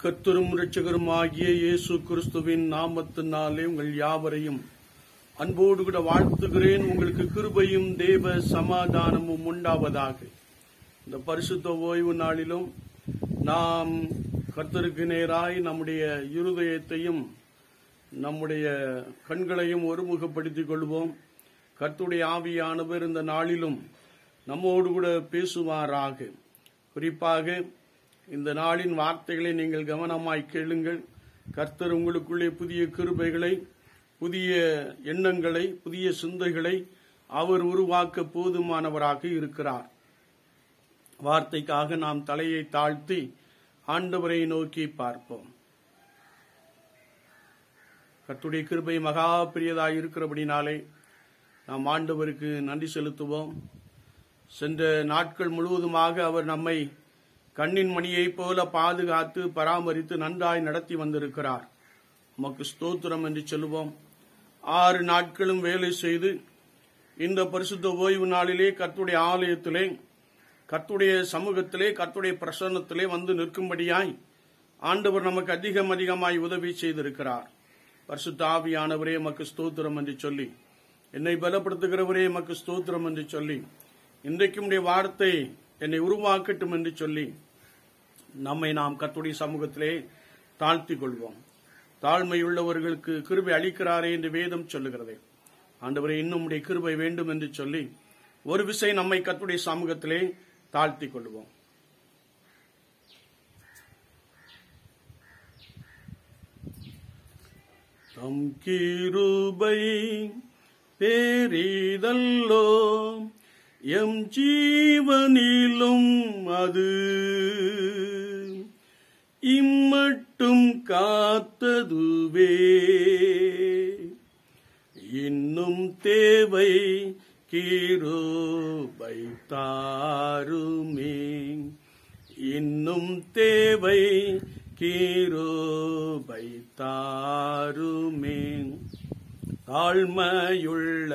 கர்த்தரும் இரட்சகருமாகிய இயேசு கிறிஸ்துவின் நாமத்தினாலே உங்கள் யாவரையும் அன்போடு கூட வாழ்த்துகிறேன் உங்களுக்கு கிருபையும் தேவ சமாதானமும் உண்டாவதாக இந்த பரிசுத்த ஓய்வு நாளிலும் நாம் கர்த்தருக்கு நேராய் நம்முடைய இருதயத்தையும் நம்முடைய கண்களையும் ஒருமுகப்படுத்திக் கொள்வோம் கர்த்துடைய ஆவியானவர் இந்த நாளிலும் நம்மோடு கூட பேசுவாராக குறிப்பாக இந்த நாளின் வார்த்தைகளை நீங்கள் கவனமாய் கேளுங்கள் கர்த்தர் உங்களுக்குள்ளே புதிய கிருபைகளை புதிய எண்ணங்களை புதிய சிந்தைகளை அவர் உருவாக்க போதுமானவராக இருக்கிறார் வார்த்தைக்காக நாம் தலையை தாழ்த்தி ஆண்டவரை நோக்கி பார்ப்போம் கர்த்துடைய கிருபை மகா பிரியதாய் இருக்கிறபடினாலே நாம் ஆண்டவருக்கு நன்றி செலுத்துவோம் சென்ற நாட்கள் முழுவதுமாக அவர் நம்மை கண்ணின் மணியைப் போல பாதுகாத்து பராமரித்து நன்றாய் நடத்தி வந்திருக்கிறார் உமக்கு ஸ்தோத்திரம் என்று சொல்லுவோம் ஆறு நாட்களும் வேலை செய்து இந்த பரிசுத்த ஓய்வு நாளிலே கர்த்துடைய ஆலயத்திலே கர்த்துடைய சமூகத்திலே கர்த்துடைய பிரசன்னத்திலே வந்து நிற்கும்படியாய் ஆண்டவர் நமக்கு அதிகம் அதிகமாய் உதவி செய்திருக்கிறார் பரிசுத்த ஆவியானவரே மக்கு ஸ்தோத்திரம் என்று சொல்லி என்னை பலப்படுத்துகிறவரே மக்கு ஸ்தோத்திரம் என்று சொல்லி இன்றைக்கும் உடைய வார்த்தை என்னை உருவாக்கட்டும் என்று சொல்லி நம்மை நாம் கர்த்துடைய சமூகத்திலே தாழ்த்திக் கொள்வோம் தாழ்மையுள்ளவர்களுக்கு கிருபை அளிக்கிறாரே என்று வேதம் சொல்லுகிறது ஆண்டவரே இன்னும் உடைய கிருபை வேண்டும் என்று சொல்லி ஒரு விசை நம்மை கர்த்துடைய சமூகத்திலே தாழ்த்திக் கொள்வோம் தம் கிருபை பேரிதல்லோ எம் ஜீவனிலும் அது இம்மட்டும் காத்ததுவே இன்னும் தேவை கீரோபை தாருமே இன்னும் தேவை கீரோபை தாருமே தாழ்மையுள்ள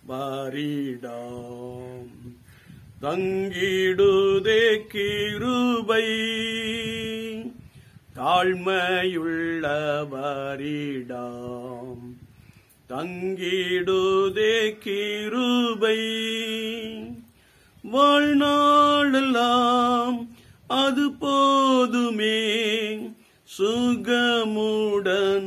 வாரிடாம் தங்கிடுதே கிருபை தாழ்மையுள்ள வாரிடாம் தங்கிடுதே கிருபை வாழ்நாளெல்லாம் அது போதுமே சுகமுடன்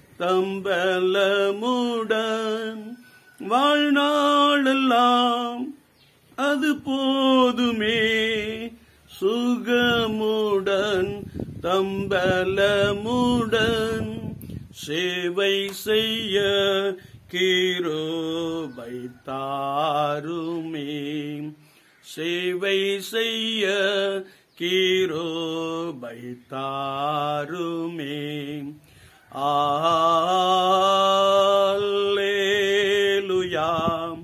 தம்பலமுடன் வாழ்நாளெல்லாம் அது போதுமே சுகமுடன் தம்பலமுடன் சேவை செய்ய கீரோபை தாருமே சேவை செய்ய கீரோபை தாருமே Alleluia.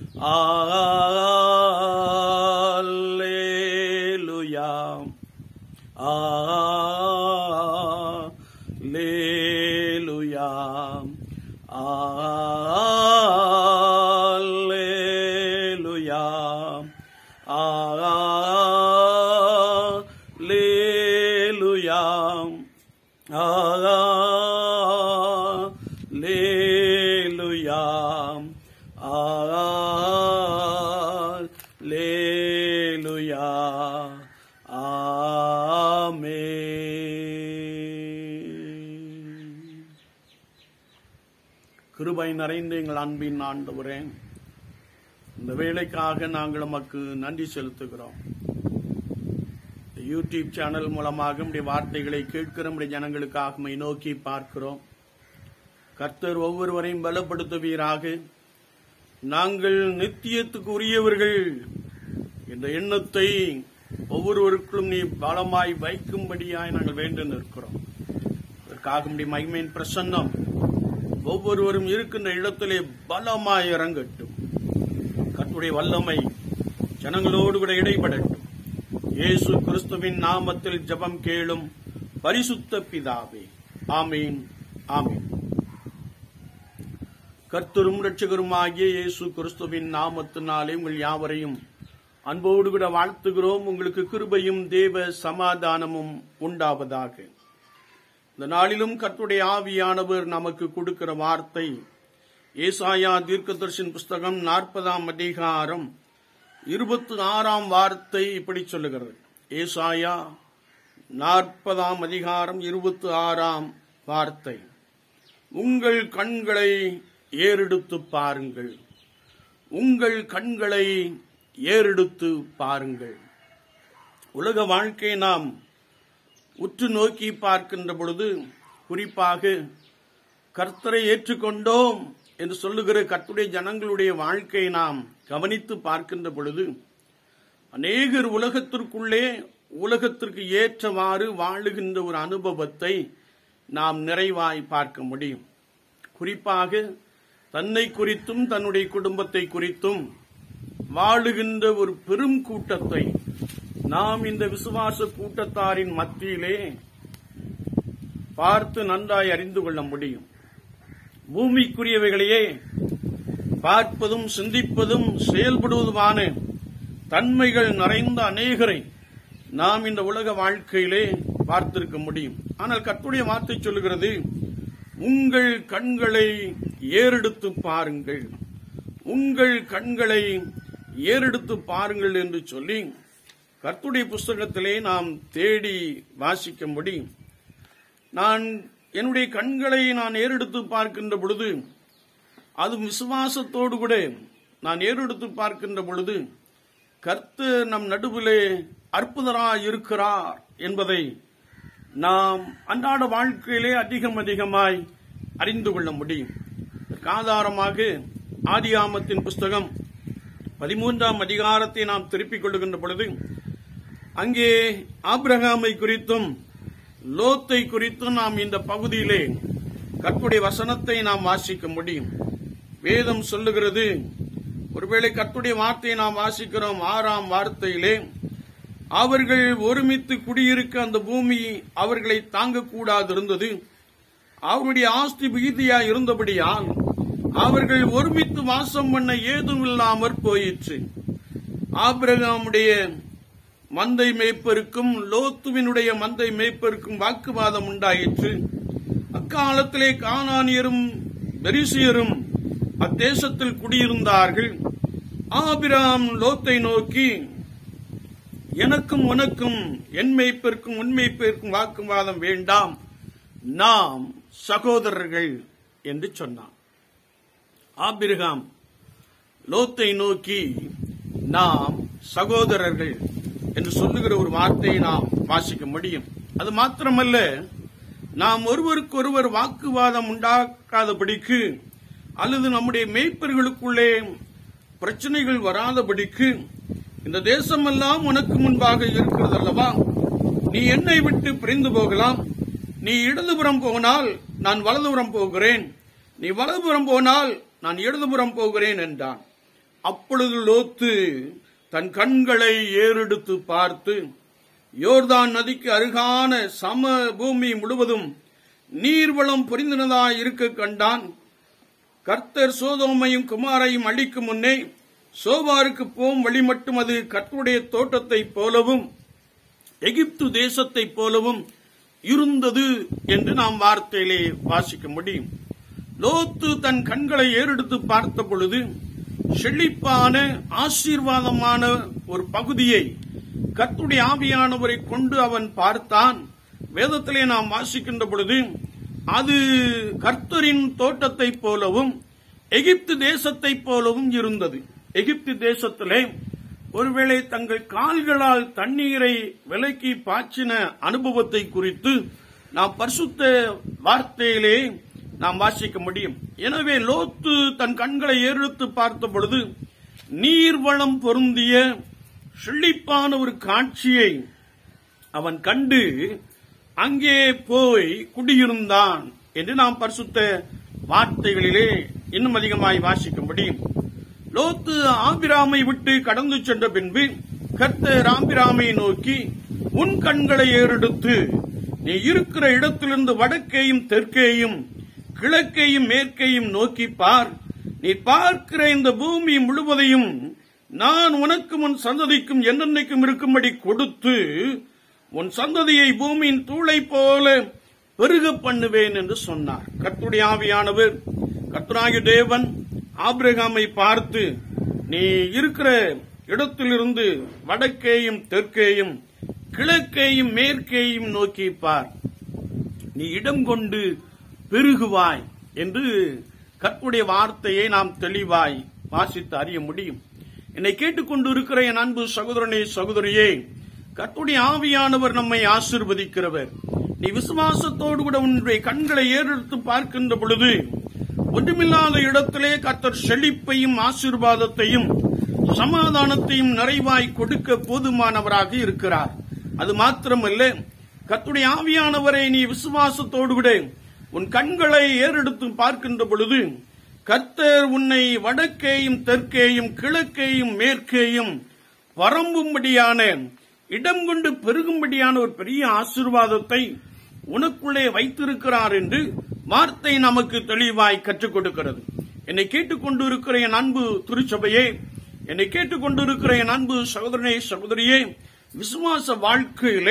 Alleluia. Alleluia. Alleluia. Alleluia. Alleluia. Alleluia. ஆமென். கிருபை நிறைந்த எங்கள் அன்பின் ஆண்டவரே இந்த வேலைக்காக நாங்கள் நமக்கு நன்றி செலுத்துகிறோம் இந்த யூடியூப் சேனல் மூலமாக நம்முடைய வார்த்தைகளை கேட்கிற நம்முடைய ஜனங்களுக்காக உம்மை நோக்கி பார்க்கிறோம் கர்த்தர் ஒவ்வொருவரையும் பலப்படுத்துவீராக நாங்கள் நித்தியத்துக்கு உரியவர்கள் என்ற எண்ணத்தை ஒவ்வொருவருக்கும் நீ பலமாய் வைக்கும்படியாய் நாங்கள் வேண்டு நிற்கிறோம் அதற்காக நம்முடைய மகிமையின் பிரசன்னம் ஒவ்வொருவரும் இருக்கின்ற இடத்திலே பலமாய் இறங்கட்டும் கர்த்தருடைய வல்லமை ஜனங்களோடு கூட இடைபடட்டும் இயேசு கிறிஸ்துவின் நாமத்தில் ஜெபம் கேளும் பரிசுத்த பிதாவே ஆமீன் ஆமீன் கர்த்தரும் இரட்சகருமாகிய இயேசு கிறிஸ்துவின் நாமத்தினாலே உங்கள் யாவரையும் அன்போடு கூட வாழ்த்துகிறோம் உங்களுக்கு கிருபையும் தேவ சமாதானமும் உண்டாவதாக இந்த நாளிலும் கர்த்துடைய ஆவியானவர் நமக்கு கொடுக்கிற வார்த்தை ஏசாயா தீர்க்கதர்ஷின் புஸ்தகம் நாற்பதாம் அதிகாரம் இருபத்தி ஆறாம் வார்த்தை இப்படி சொல்லுகிறது ஏசாயா நாற்பதாம் அதிகாரம் இருபத்தி ஆறாம் வார்த்தை உங்கள் கண்களை ஏறெடுத்து பாருங்கள் உங்கள் கண்களை ஏறெடுத்து பாருங்கள் உலக வாழ்க்கையை நாம் உற்று நோக்கி பார்க்கின்ற பொழுது குறிப்பாக கர்த்தரை ஏற்றுக்கொண்டோம் என்று சொல்லுகிற கர்த்தருடைய ஜனங்களுடைய வாழ்க்கையை நாம் கவனித்து பார்க்கின்ற பொழுது அநேகர் உலகத்திற்குள்ளே உலகத்திற்கு ஏற்றவாறு வாழுகின்ற ஒரு அனுபவத்தை நாம் நிறைவாய் பார்க்க முடியும் குறிப்பாக தன்னை குறித்தும் தன்னுடைய குடும்பத்தை குறித்தும் வாழுகின்ற ஒரு பெரும் கூட்டத்தை நாம் இந்த விசுவாச கூட்டத்தாரின் மத்தியிலே பார்த்து நன்றாய் அறிந்து கொள்ள முடியும் பூமிக்குரியவைகளையே பார்ப்பதும் சிந்திப்பதும் செயல்படுவதுமான தன்மைகள் நிறைந்த அநேகரை நாம் இந்த உலக வாழ்க்கையிலே பார்த்திருக்க முடியும் ஆனால் கத்துடைய வார்த்தை சொல்லுகிறது உங்கள் கண்களை ஏறெடுத்து பாருங்கள் உங்கள் கண்களை ஏறெடுத்து பாருங்கள் என்று சொல்லி கர்த்துடைய புஸ்தகத்திலே நாம் தேடி வாசிக்க முடியும் நான் என்னுடைய கண்களை நான் ஏறெடுத்து பார்க்கின்ற பொழுது அது விசுவாசத்தோடு கூட நான் ஏறெடுத்து பார்க்கின்ற பொழுது கர்த்தர் நம் நடுவிலே அற்புதராய் இருக்கிறார் என்பதை நாம் அன்றாட வாழ்க்கையிலே அதிகம் அதிகமாய் அறிந்து கொள்ள முடியும் இதற்கு ஆதாரமாக ஆதியாமத்தின் புஸ்தகம் பதிமூன்றாம் அதிகாரத்தை நாம் திருப்பிக் கொள்ளுகின்ற பொழுது அங்கே ஆபிரகாமை குறித்தும் லோத்தை குறித்தும் நாம் இந்த பகுதியிலே கற்புடைய வசனத்தை நாம் வாசிக்க முடியும் வேதம் சொல்லுகிறது ஒருவேளை கற்புடைய வார்த்தையை நாம் வாசிக்கிறோம் ஆறாம் வார்த்தையிலே அவர்கள் ஒருமித்து குடியிருக்க அந்த பூமி அவர்களை தாங்கக்கூடாது இருந்தது அவருடைய ஆஸ்தி விகிதியா இருந்தபடியால் அவர்கள் ஒருமித்து வாசம் பண்ண ஏதும் இல்லாமற் போயிற்று ஆபிரகாமுடைய மந்தை மேய்ப்பருக்கும் லோத்துவினுடைய மந்தை மேய்ப்பருக்கும் வாக்குவாதம் உண்டாயிற்று அக்காலத்திலே கானானியரும் பெரிசியரும் அத்தேசத்தில் குடியிருந்தார்கள் ஆபிராம் லோத்தை நோக்கி எனக்கும் உனக்கும் என் மெய்ப்பிற்கும் உன் மெய்ப்பிற்கும் வாக்குவாதம் வேண்டாம் நாம் சகோதரர்கள் என்று சொன்னான் ஆபிரகாம் லோத்தை நோக்கி நாம் சகோதரர்கள் என்று சொல்லுகிற ஒரு வார்த்தையை நாம் வாசிக்க முடியும் அது மாத்திரமல்ல நாம் ஒருவருக்கொருவர் வாக்குவாதம் உண்டாக்காதபடிக்கு அல்லது நம்முடைய மெய்ப்பர்களுக்குள்ளே பிரச்சனைகள் வராதபடிக்கு இந்த தேசமெல்லாம் உனக்கு முன்பாக இருக்கிறது அல்லவா நீ என்னை விட்டு பிரிந்து போகலாம் நீ இடதுபுறம் போனால் நான் வலதுபுறம் போகிறேன் நீ வலதுபுறம் போனால் நான் இடதுபுறம் போகிறேன் என்றான் அப்பொழுது லோத்து தன் கண்களை ஏறெடுத்து பார்த்து யோர்தான் நதிக்கு அருகான சம பூமி முழுவதும் நீர்வளம் பொரிந்தனதாய் இருக்க கண்டான் கர்த்தர் சோதோமையும் குமாரையும் அழிக்கும் முன்னே சோபாருக்கு போம் வழி மட்டும் அது கர்த்தருடைய தோட்டத்தைப் போலவும் எகிப்து தேசத்தைப் போலவும் இருந்தது என்று நாம் வார்த்தையிலே வாசிக்க முடியும் லோத்து தன் கண்களை ஏறெடுத்து பார்த்த பொழுது செழிப்பான ஆசீர்வாதமான ஒரு பகுதியை கர்த்துடைய ஆவியானவரை கொண்டு அவன் பார்த்தான் வேதத்திலே நாம் வாசிக்கின்ற பொழுது அது கர்த்தரின் தோட்டத்தைப் போலவும் எகிப்து தேசத்தைப் போலவும் இருந்தது எகிப்து தேசத்திலே ஒருவேளை தங்கள் கால்களால் தண்ணீரை விலக்கி பாய்ச்சின அனுபவத்தை குறித்து நாம் பரிசுத்த வார்த்தையிலே நாம் வாசிக்க முடியும் எனவே லோத்து தன் கண்களை ஏறெடுத்து பார்த்த பொழுது நீர்வளம் பொருந்திய செழிப்பான ஒரு காட்சியை அவன் கண்டு அங்கே போய் குடியிருந்தான் என்று நாம் பரிசுத்த வார்த்தைகளிலே இன்னும் அதிகமாய் வாசிக்க முடியும் லோத்து ஆபிராமை விட்டு கடந்து சென்ற பின்பு கர்த்தர் ஆபிராமை நோக்கி உன் கண்களை ஏறெடுத்து நீ இருக்கிற இடத்திலிருந்து வடக்கேயும் தெற்கேயும் கிழக்கையும் மேற்கையும் நோக்கி பார் நீ பார்க்கிற இந்த பூமி முழுவதையும் நான் உனக்கும் உன் சந்ததிக்கும் என்னென்னைக்கும் இருக்கும்படி கொடுத்து உன் சந்ததியை பூமியின் தூளை போல பெருக பண்ணுவேன் என்று சொன்னார் கர்த்துடைய ஆவியானவர் கர்த்தராகிய தேவன் ஆபிரகாமை பார்த்து நீ இருக்கிற இடத்திலிருந்து வடக்கேயும் தெற்கேயும் கிழக்கேயும் மேற்கேயும் நோக்கி பார் நீ இடம் கொண்டு பெருகுவாய் என்று கர்த்தருடைய வார்த்தையை நாம் தெளிவாய் வாசித்து அறிய முடியும் என்னை கேட்டுக்கொண்டு இருக்கிற என் அன்பு சகோதரனே சகோதரியே கர்த்தருடைய ஆவியானவர் நம்மை ஆசிர்வதிக்கிறவர் நீ விசுவாசத்தோடு கூட உன்னுடைய கண்களை ஏறெடுத்து பார்க்கின்ற பொழுது ஒன்றுமில்லாத இடத்திலே கர்த்தர் செழிப்பையும் ஆசீர்வாதத்தையும் சமாதானத்தையும் நிறைவாய் கொடுக்க போதுமானவராக இருக்கிறார் அது மாத்திரமல்ல கர்த்தருடைய ஆவியானவரை நீ விசுவாசத்தோடு கூட உன் கண்களை ஏறெடுத்து பார்க்கின்ற பொழுது கர்த்தர் உன்னை வடக்கேயும் தெற்கேயும் கிழக்கேயும் மேற்கேயும் பரம்பும்படியான இடம் கொண்டு பெருகும்படியான ஒரு பெரிய ஆசீர்வாதத்தை உனக்குள்ளே வைத்திருக்கிறார் என்று வார்த்தை நமக்கு தெளிவாய் கற்றுக் கொடுக்கிறது என்னை கேட்டுக்கொண்டு இருக்கிற என் அன்பு திருச்சபையே என்னை கேட்டுக்கொண்டு இருக்கிற என் அன்பு சகோதரனே சகோதரியே விசுவாச வாழ்க்கையிலே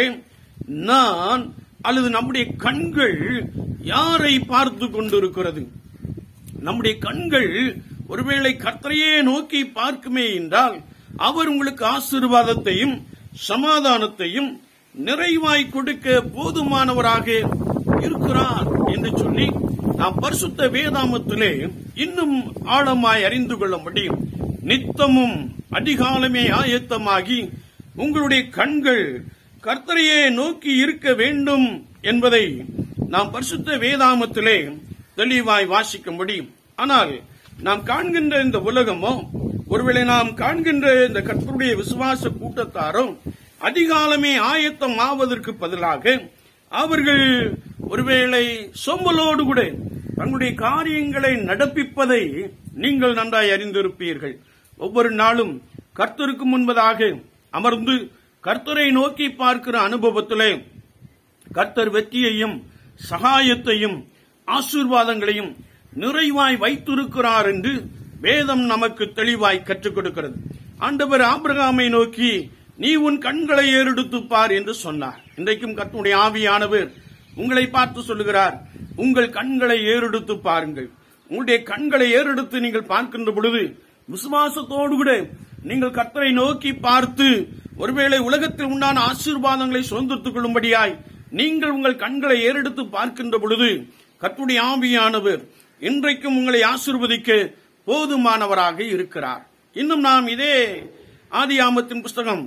நான் அல்லது நம்முடைய கண்கள் யாரை பார்த்து கொண்டிருக்கிறது நம்முடைய கண்கள் ஒருவேளை கர்த்தரையே நோக்கி பார்க்குமே என்றால் அவர் உங்களுக்கு ஆசீர்வாதத்தையும் சமாதானத்தையும் நிறைவாய் கொடுக்க போதுமானவராக இருக்கிறார் என்று சொல்லி நாம் பரிசுத்த வேதாமத்திலே இன்னும் ஆழமாய் அறிந்து கொள்ள முடியும் நித்தமும் அதிகாலமே ஆயத்தமாகி உங்களுடைய கண்கள் கர்த்தரையே நோக்கி இருக்க வேண்டும் என்பதை நாம் பரிசுத்த வேதாமத்திலே தெளிவாய் வாசிக்க முடியும் ஆனால் நாம் காண்கின்ற இந்த உலகமோ ஒருவேளை நாம் காண்கின்ற இந்த கர்த்தருடைய விசுவாச கூட்டத்தாரோ அதிகாலமே ஆயத்தம் ஆவதற்கு பதிலாக அவர்கள் ஒருவேளை சொம்பலோடு கூட தங்களுடைய காரியங்களை நடப்பிப்பதை நீங்கள் நன்றாய் அறிந்திருப்பீர்கள் ஒவ்வொரு நாளும் கர்த்தருக்கு முன்பதாக அமர்ந்து கர்த்தரை நோக்கி பார்க்கிற அனுபவத்திலே கர்த்தர் வெற்றியையும் சகாயத்தையும் ஆசீர்வாதங்களையும் நிறைவாய் வைத்திருக்கிறார் என்று வேதம் நமக்கு தெளிவாய் கற்றுக் கொடுக்கிறது ஆண்டவர் ஆபிரகாமை நோக்கி நீ உன் கண்களை ஏறெடுத்து பார் என்று சொன்னார் இன்றைக்கும் கர்த்தனுடைய ஆவியானவர் உங்களை பார்த்து சொல்லுகிறார் உங்கள் கண்களை ஏறெடுத்து பாருங்கள் உங்களுடைய கண்களை ஏறெடுத்து நீங்கள் பார்க்கின்ற பொழுது விசுவாசத்தோடு கூட நீங்கள் கர்த்தரை நோக்கி பார்த்து ஒருவேளை உலகத்தில் உண்டான ஆசீர்வாதங்களை சுதந்திரத்துக் கொள்ளும்படியாய் நீங்கள் உங்கள் கண்களை ஏறெடுத்து பார்க்கின்ற பொழுது கர்த்தருடைய ஆவியானவர் இன்றைக்கும் உங்களை ஆசீர்வதிக்க போதுமானவராக இருக்கிறார் இன்னும் நாம் இதே ஆதியாமத்தின் புஸ்தகம்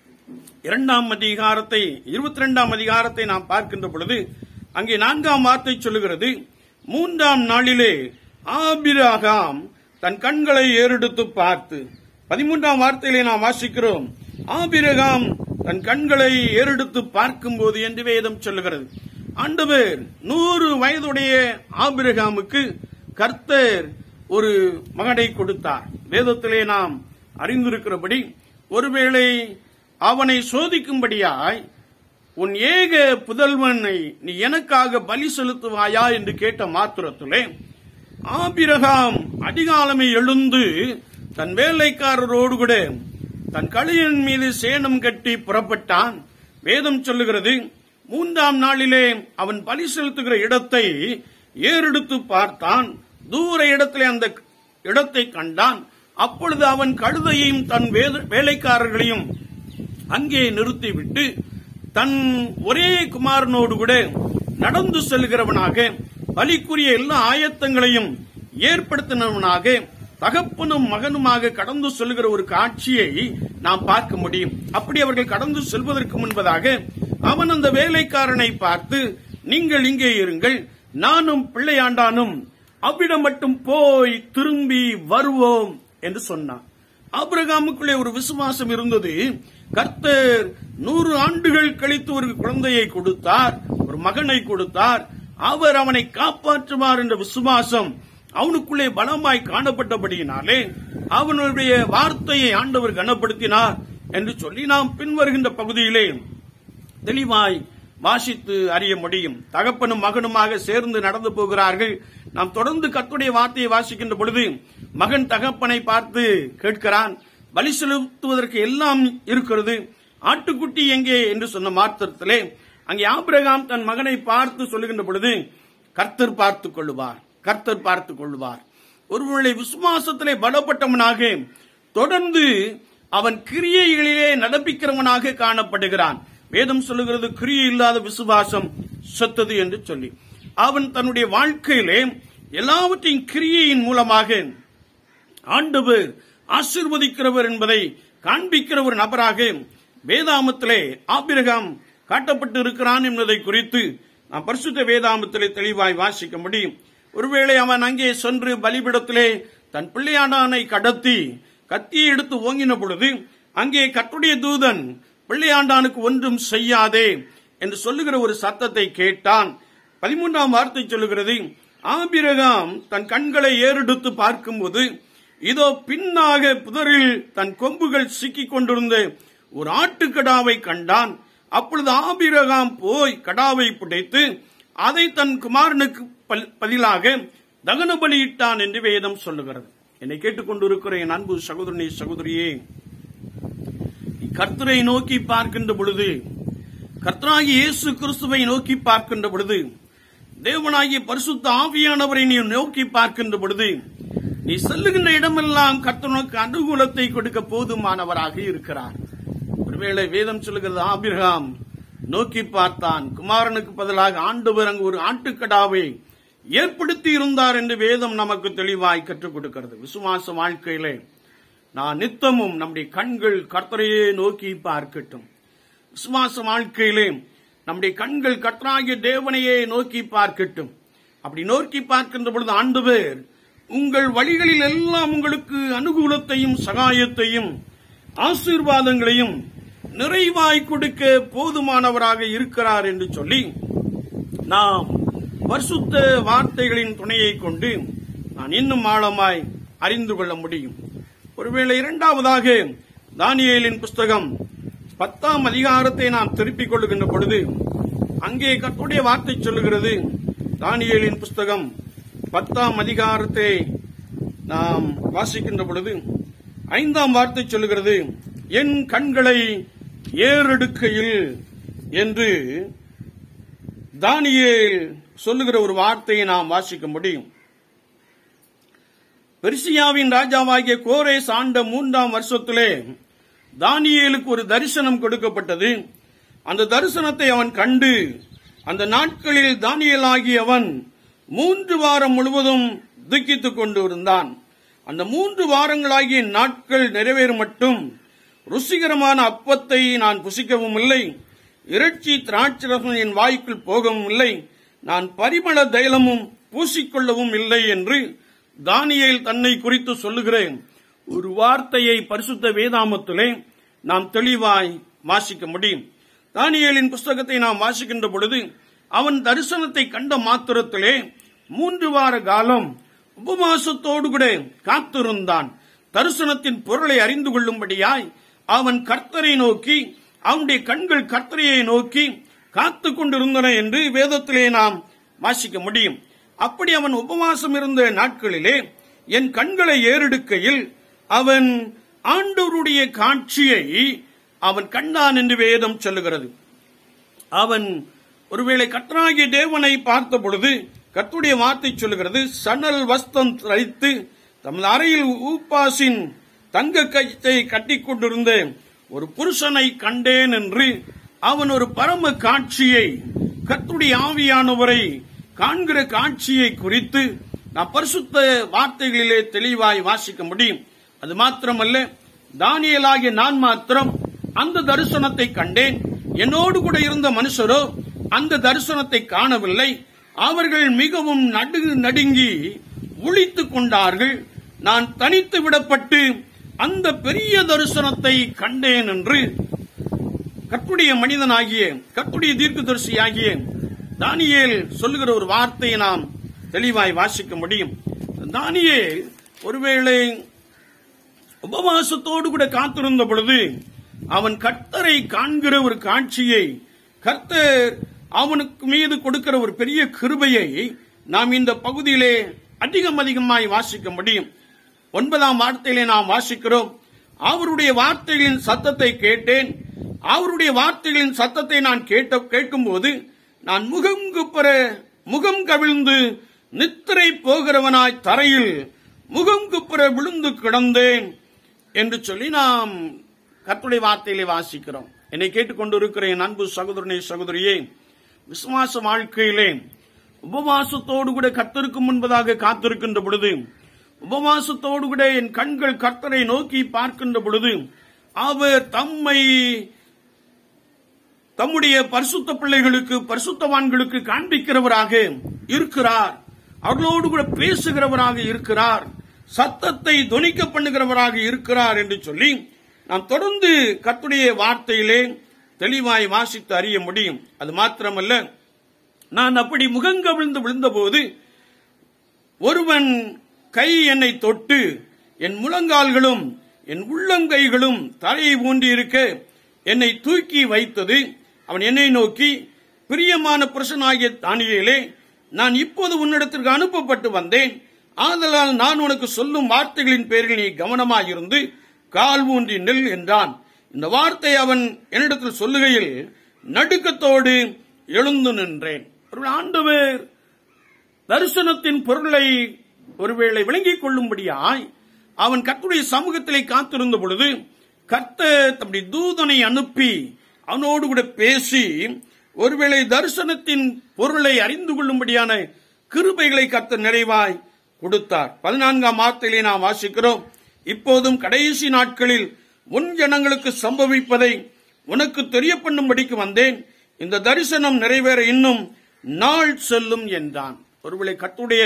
இரண்டாம் அதிகாரத்தை இருபத்தி இரண்டாம் அதிகாரத்தை நாம் பார்க்கின்ற பொழுது அங்கே நான்காம் வார்த்தை சொல்லுகிறது மூன்றாம் நாளிலே ஆபிரகாம் தன் கண்களை ஏறெடுத்து பார்த்து பதிமூன்றாம் வார்த்தையிலே நாம் வாசிக்கிறோம் ஆபிரகாம் தன் கண்களை ஏறெடுத்து பார்க்கும்போது என்று வேதம் சொல்லுகிறது ஆண்டவர் நூறு வயதுடைய ஆபிரகாமுக்கு கர்த்தர் ஒரு மகனை கொடுத்தார் வேதத்திலே நாம் அறிந்திருக்கிறபடி ஒருவேளை அவனை சோதிக்கும்படியாய் உன் ஏக புதல்வனை நீ எனக்காக பலி செலுத்துவாயா என்று கேட்ட மாத்திரத்திலே ஆபிரகாம் அதிகாலமே எழுந்து தன் வேலைக்காரரோடு கூட தன் கழியின் மீது சேணம் கட்டி புறப்பட்டான் வேதம் சொல்லுகிறது மூன்றாம் நாளிலே அவன் பலி செலுத்துகிற இடத்தை ஏறெடுத்து பார்த்தான் தூர இடத்திலே அந்த இடத்தை கண்டான் அப்பொழுது அவன் கழுதையையும் தன் வேத- வேலைக்காரர்களையும் அங்கே நிறுத்திவிட்டு தன் ஒரே குமாரனோடு கூட நடந்து செல்கிறவனாக பலிக்குரிய எல்லா ஆயத்தங்களையும் ஏற்படுத்தினவனாக தகப்பனும் மகனுமாக கடந்து செல்கிற ஒரு காட்சியை நாம் பார்க்க முடியும் அப்படி அவர்கள் கடந்து செல்வதற்கு முன்பதாக அவன் அந்த வேலைக்காரனை பார்த்து நீங்கள் இங்கே இருங்கள் நானும் பிள்ளையாண்டானும் அவ்விடம் மட்டும் போய் திரும்பி வருவோம் என்று சொன்னான் ஆபிரகாமுக்குள்ளே ஒரு விசுவாசம் இருந்தது கர்த்தர் நூறு ஆண்டுகள் கழித்து ஒரு குழந்தையை கொடுத்தார் ஒரு மகனை கொடுத்தார் அவர் அவனை காப்பாற்றுவார் என்ற விசுவாசம் அவனுக்குள்ளே பலமாய் காணப்பட்டபடியினாலே அவனுடைய வார்த்தையை ஆண்டவர் கனப்படுத்தினார் என்று சொல்லி நாம் பின்வருகின்ற பகுதியிலே தெளிவாய் வாசித்து அறிய முடியும் தகப்பனும் மகனுமாக சேர்ந்து நடந்து போகிறார்கள் நாம் தொடர்ந்து கர்த்தருடைய வார்த்தையை வாசிக்கின்ற பொழுது மகன் தகப்பனை பார்த்து கேட்கிறான் பலி செலுத்துவதற்கு எல்லாம் இருக்கிறது ஆட்டுக்குட்டி எங்கே என்று சொன்ன மாத்திரத்திலே அங்கே ஆபிரகாம் தன் மகனை பார்த்து சொல்லுகின்ற பொழுது கர்த்தர் பார்த்துக் கொள்ளுவார் கர்த்தர் பார்த்துக் கொள்வார் ஒருவனை விசுவாசத்திலே பலப்பட்டவனாக தொடர்ந்து அவன் கிரியைகளிலே நடப்பிக்கிறவனாக காணப்படுகிறான் வேதம் சொல்லுகிறது கிரியை இல்லாத விசுவாசம் செத்தது என்று சொல்லி அவன் தன்னுடைய வாழ்க்கையிலே எல்லாவற்றையும் கிரியையின் மூலமாக ஆண்டவர் ஆசிர்வதிக்கிறவர் என்பதை காண்பிக்கிற ஒரு நபராக வேதாமத்திலே ஆபிரகாம் காட்டப்பட்டு இருக்கிறான் என்பதை குறித்து நாம் பரிசுத்த வேதாமத்திலே தெளிவாய் வாசிக்க முடியும் ஒருவேளை அவன் அங்கே சென்று பலிபிடத்திலே தன் பிள்ளையானானை கடத்தி கத்தியை எடுத்து ஓங்கின பொழுது அங்கே கட்டுடைய தூதன் பிள்ளையாண்டானுக்கு ஒன்றும் செய்யாதே என்று சொல்லுகிற ஒரு சத்தத்தை கேட்டான் பதிமூன்றாம் வார்த்தை சொல்லுகிறது ஆபிரகாம் தன் கண்களை ஏறெடுத்து பார்க்கும்போது இதோ பின்னாக புதரில் தன் கொம்புகள் சிக்கிக் கொண்டிருந்த ஒரு ஆட்டுக்கடாவை கண்டான் அப்பொழுது ஆபிரகாம் போய் கடாவை பிடித்து அதை தன் குமாரனுக்கு பல்- பதிலாக தகன பலியிட்டான் என்று வேதம் சொல்லுகிறது என்னை கேட்டுக்கொண்டிருக்கிற என் அன்பு சகோதரனே சகோதரியே நீ கர்த்தரை நோக்கி பார்க்கின்ற பொழுது கர்த்தராகிய இயேசு கிறிஸ்துவை நோக்கி பார்க்கின்ற பொழுது தேவனாகிய பரிசுத்த ஆவியானவரை நீ நோக்கி பார்க்கின்ற பொழுது நீ செல்லுகின்ற இடமெல்லாம் கர்த்தனுக்கு அனுகூலத்தை கொடுக்க போதுமானவராக இருக்கிறார் ஒருவேளை வேதம் சொல்லுகிறது ஆபிரகாம் நோக்கி பார்த்தான் குமாரனுக்கு பதிலாக ஆண்டவர் அங்கு ஒரு ஆட்டுக்கடாவை ஏற்படுத்தி இருந்தார் என்று வேதம் நமக்கு தெளிவாய் கற்றுக் கொடுக்கிறது விசுவாச வாழ்க்கையிலே நான் நித்தமும் நம்முடைய கண்கள் கர்த்தரையே நோக்கி பார்க்கட்டும் விசுவாச வாழ்க்கையிலே நம்முடைய கண்கள் கர்த்தராகிய தேவனையே நோக்கி பார்க்கட்டும் அப்படி நோக்கி பார்க்கின்ற பொழுது ஆண்டவர் உங்கள் வழிகளில் எல்லாம் உங்களுக்கு அனுகூலத்தையும் சகாயத்தையும் ஆசீர்வாதங்களையும் நிறைவாய் கொடுக்க போதுமானவராக இருக்கிறார் என்று சொல்லி நாம் பரிசுத்த வார்த்தைகளின் துணையை கொண்டு நான் இன்னும் ஆழமாய் அறிந்து கொள்ள முடியும் ஒருவேளை இரண்டாவதாக தானியேலின் புஸ்தகம் பத்தாம் அதிகாரத்தை நாம் திருப்பிக் கொள்ளுகின்ற பொழுது அங்கே கர்த்தருடைய வார்த்தை சொல்லுகிறது தானியேலின் புஸ்தகம் பத்தாம் அதிகாரத்தை நாம் வாசிக்கின்ற பொழுது ஐந்தாம் வார்த்தை சொல்லுகிறது என் கண்களை ஏறெடுக்கையில் என்று தானியேல் சொல்லுகிற ஒரு வார்த்தையை நாம் வாசிக்க முடியும் பெர்சியாவின் ராஜாவாகிய கோரேஸ் ஆண்ட மூன்றாம் வருஷத்திலே தானியேலுக்கு ஒரு தரிசனம் கொடுக்கப்பட்டது அந்த தரிசனத்தை அவன் கண்டு அந்த நாட்களில் தானியேலாகிய அவன் மூன்று வாரம் முழுவதும் துக்கித்துக் கொண்டு இருந்தான் அந்த மூன்று வாரங்களாகிய நாட்கள் நிறைவேறும் மட்டும் ருசிகரமான அப்பத்தை நான் புசிக்கவும் இல்லை இறைச்சி திராட்சரசம் என் வாய்க்குள் போகவும் இல்லை நான் பரிமள தைலமும் பூசிக்கொள்ளவும் இல்லை என்று தானியேல் தன்னை குறித்து சொல்லுகிறேன் ஒரு வார்த்தையை பரிசுத்த வேதாமத்திலே நாம் தெளிவாய் வாசிக்க முடியும் தானியேலின் புஸ்தகத்தை நாம் வாசிக்கின்ற பொழுது அவன் தரிசனத்தை கண்ட மாத்திரத்திலே மூன்று வார காலம் உபவாசத்தோடு கூட காத்திருந்தான் தரிசனத்தின் பொருளை அறிந்து கொள்ளும்படியாய் அவன் கர்த்தரை நோக்கி அவனுடைய கண்கள் கர்த்தரையை நோக்கி காத்து கொண்டிருந்தன என்று வேதத்திலே நாம் வாசிக்க முடியும் அப்படி அவன் உபவாசம் இருந்த நாட்களிலே என் கண்களை ஏறெடுக்கையில் அவன் ஆண்டவருடைய காட்சியை அவன் கண்டான் என்று வேதம் சொல்லுகிறது அவன் ஒருவேளை கர்த்தராகிய தேவனை பார்த்த பொழுது கர்த்தருடைய வார்த்தை சொல்லுகிறது சணல் வஸ்தம் தரித்து தமது அறையில் ஊப்பாசின் தங்க கயிற்றை கட்டிக் கொண்டிருந்த ஒரு புருஷனை கண்டேன் என்று அவன் ஒரு பரம காட்சியை கர்த்தருடைய ஆவியானவரை காண்கிற காட்சியை குறித்து நான் பரிசுத்த வார்த்தைகளிலே தெளிவாய் வாசிக்க முடியும் அது மாத்திரமல்ல தானியலாகிய நான் மாத்திரம் அந்த தரிசனத்தை கண்டேன் என்னோடு கூட இருந்த மனுஷரோ அந்த தரிசனத்தை காணவில்லை அவர்கள் மிகவும் நடு நடுங்கி உளித்துக் கொண்டார்கள் நான் தனித்து விடப்பட்டு அந்த பெரிய தரிசனத்தை கண்டேன் என்று கட்டுடைய மனிதனாகிய கட்டுடைய தீர்க்கதரிசியாகிய தானியேல் சொல்லுகிற ஒரு வார்த்தையை நாம் தெளிவாய் வாசிக்க முடியும் தானியேல் ஒருவேளை உபவாசத்தோடு கூட காத்திருந்த பொழுது அவன் கர்த்தரை காண்கிற ஒரு காட்சியை கர்த்தர் அவனுக்கு மீது கொடுக்கிற ஒரு பெரிய கிருபையை நாம் இந்த பகுதியிலே அதிகம் அதிகமாய் வாசிக்க முடியும் ஒன்பதாம் வார்த்தையிலே நாம் வாசிக்கிறோம் அவருடைய வார்த்தைகளின் சத்தத்தை கேட்டேன் அவருடைய வார்த்தைகளின் சத்தத்தை நான் கேட்ட கேட்கும்போது நான் முகம் குப்புற முகம் கவிழ்ந்து நித்திரை போகிறவனாய் தரையில் முகம் குப்புற விழுந்து கிடந்தேன் என்று சொல்லி நாம் கர்த்தருடைய வார்த்தையிலே வாசிக்கிறோம் என்னை கேட்டுக்கொண்டிருக்கிற என் அன்பு சகோதரனே சகோதரியே விசுவாச வாழ்க்கையிலே உபவாசத்தோடு கூட கர்த்தருக்கு முன்பதாக காத்திருக்கின்ற பொழுது உபவாசத்தோடு கூட என் கண்கள் கர்த்தரை நோக்கி பார்க்கின்ற பொழுது அவர் தம்மை தம்முடைய பரிசுத்த பிள்ளைகளுக்கு பரிசுத்தவான்களுக்கு காண்பிக்கிறவராக இருக்கிறார் அவர்களோடு கூட பேசுகிறவராக இருக்கிறார் சத்தத்தை தொனிக்க பண்ணுகிறவராக இருக்கிறார் என்று சொல்லி நாம் தொடர்ந்து கர்த்தருடைய வார்த்தையிலே தெளிவாய் வாசித்து அறிய முடியும் அது மாத்திரமல்ல நான் அப்படி முகங்கவிழ்ந்து விழுந்தபோது ஒருவன் கை என்னை தொட்டு என் முழங்கால்களும் என் உள்ளங்கைகளும் தலையை ஊன்றி இருக்க என்னை தூக்கி வைத்தது அவன் என்னை நோக்கி பிரியமான புருஷனாகிய தானியேலே நான் இப்போது உன்னிடத்திற்கு அனுப்பப்பட்டு வந்தேன் ஆதலால் நான் உனக்கு சொல்லும் வார்த்தைகளின் பேரில் நீ கவனமாயிருந்து கால் ஊன்றி நெல் என்றான் இந்த வார்த்தை அவன் என்னிடத்தில் சொல்லுகையில் நடுக்கத்தோடு எழுந்து நின்றேன் ஒரு ஆண்டவர் தரிசனத்தின் பொருளை ஒருவேளை விளங்கிக் கொள்ளும்படியாய் அவன் கர்த்தருடைய சமூகத்திலே காத்திருந்த பொழுது கர்த்தர் தம்முடைய தூதனை அனுப்பி அவனோடு கூட பேசி ஒருவேளை தரிசனத்தின் பொருளை அறிந்து கொள்ளும்படியான கிருபைகளை கர்த்தர் நிறைவாய் கொடுத்தார் பதினான்காம் வார்த்தையிலே நாம் வாசிக்கிறோம் இப்போதும் கடைசி நாட்களில் உன் ஜனங்களுக்கு சம்பவிப்பதை உனக்கு தெரியப்பண்ணும்படிக்கு வந்தேன் இந்த தரிசனம் நிறைவேற இன்னும் நாள் செல்லும் என்றான் ஒருவேளை கர்த்தருடைய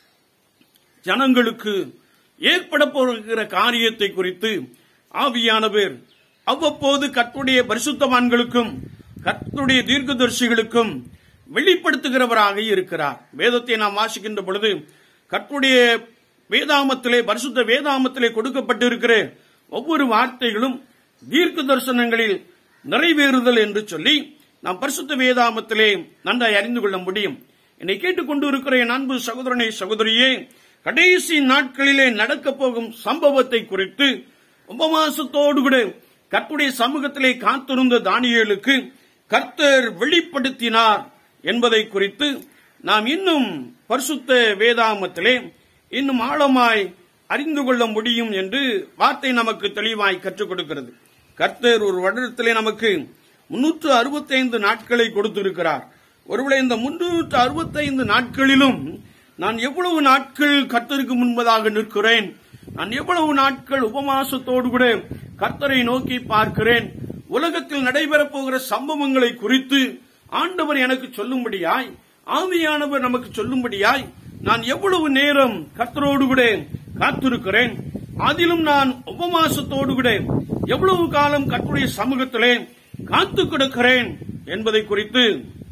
ஜனங்களுக்கு ஏற்பட போகிற காரியத்தை குறித்து ஆவியானவர் அவ்வப்போது கர்த்தருடைய பரிசுத்தவான்களுக்கும் கர்த்தருடைய தீர்க்கதரிசிகளுக்கும் வெளிப்படுத்துகிறவராக இருக்கிறார் வேதத்தை நாம் வாசிக்கின்ற பொழுது கர்த்தருடைய வேதாமத்திலே பரிசுத்த வேதாமத்திலே கொடுக்கப்பட்டிருக்கிற ஒவ்வொரு வார்த்தைகளும் தீர்க்க தரிசனங்களில் நிறைவேறுதல் என்று சொல்லி நாம் பரிசுத்த வேதாமத்திலே நன்றாய் அறிந்து கொள்ள முடியும் என்னை கேட்டுக்கொண்டு இருக்கிற என் அன்பு சகோதரனை சகோதரியே கடைசி நாட்களிலே நடக்கப் போகும் சம்பவத்தை குறித்து உபவாசத்தோடு கூட கர்த்தருடைய சமூகத்திலே காத்திருந்த தானியேலுக்கு கர்த்தர் வெளிப்படுத்தினார் என்பதை குறித்து நாம் இன்னும் பரிசுத்த வேதாமத்திலே இன்னும் ஆழமாய் அறிந்து கொள்ள முடியும் என்று வார்த்தை நமக்கு தெளிவாய் கற்றுக் கொடுக்கிறது கர்த்தர் ஒரு வருடத்திலே நமக்கு முன்னூற்று அறுபத்தைந்து நாட்களை கொடுத்திருக்கிறார் ஒருவேளை இந்த முன்னூற்று அறுபத்தைந்து நாட்களிலும் நான் எவ்வளவு நாட்கள் கர்த்தருக்கு முன்பதாக நிற்கிறேன் நான் எவ்வளவு நாட்கள் உபவாசத்தோடு கூட கர்த்தரை நோக்கி பார்க்கிறேன் உலகத்தில் நடைபெறப் போகிற சம்பவங்களை குறித்து ஆண்டவர் எனக்கு சொல்லும்படியாய் ஆவியானவர் நமக்கு சொல்லும்படியாய் நான் எவ்வளவு நேரம் கர்த்தரோடு கூட காத்திருக்கிறேன் அதிலும் நான் உபவாசத்தோடு கூட எவ்வளவு காலம் கர்த்தருடைய சமூகத்திலே காத்து கிடக்கிறேன் என்பதை குறித்து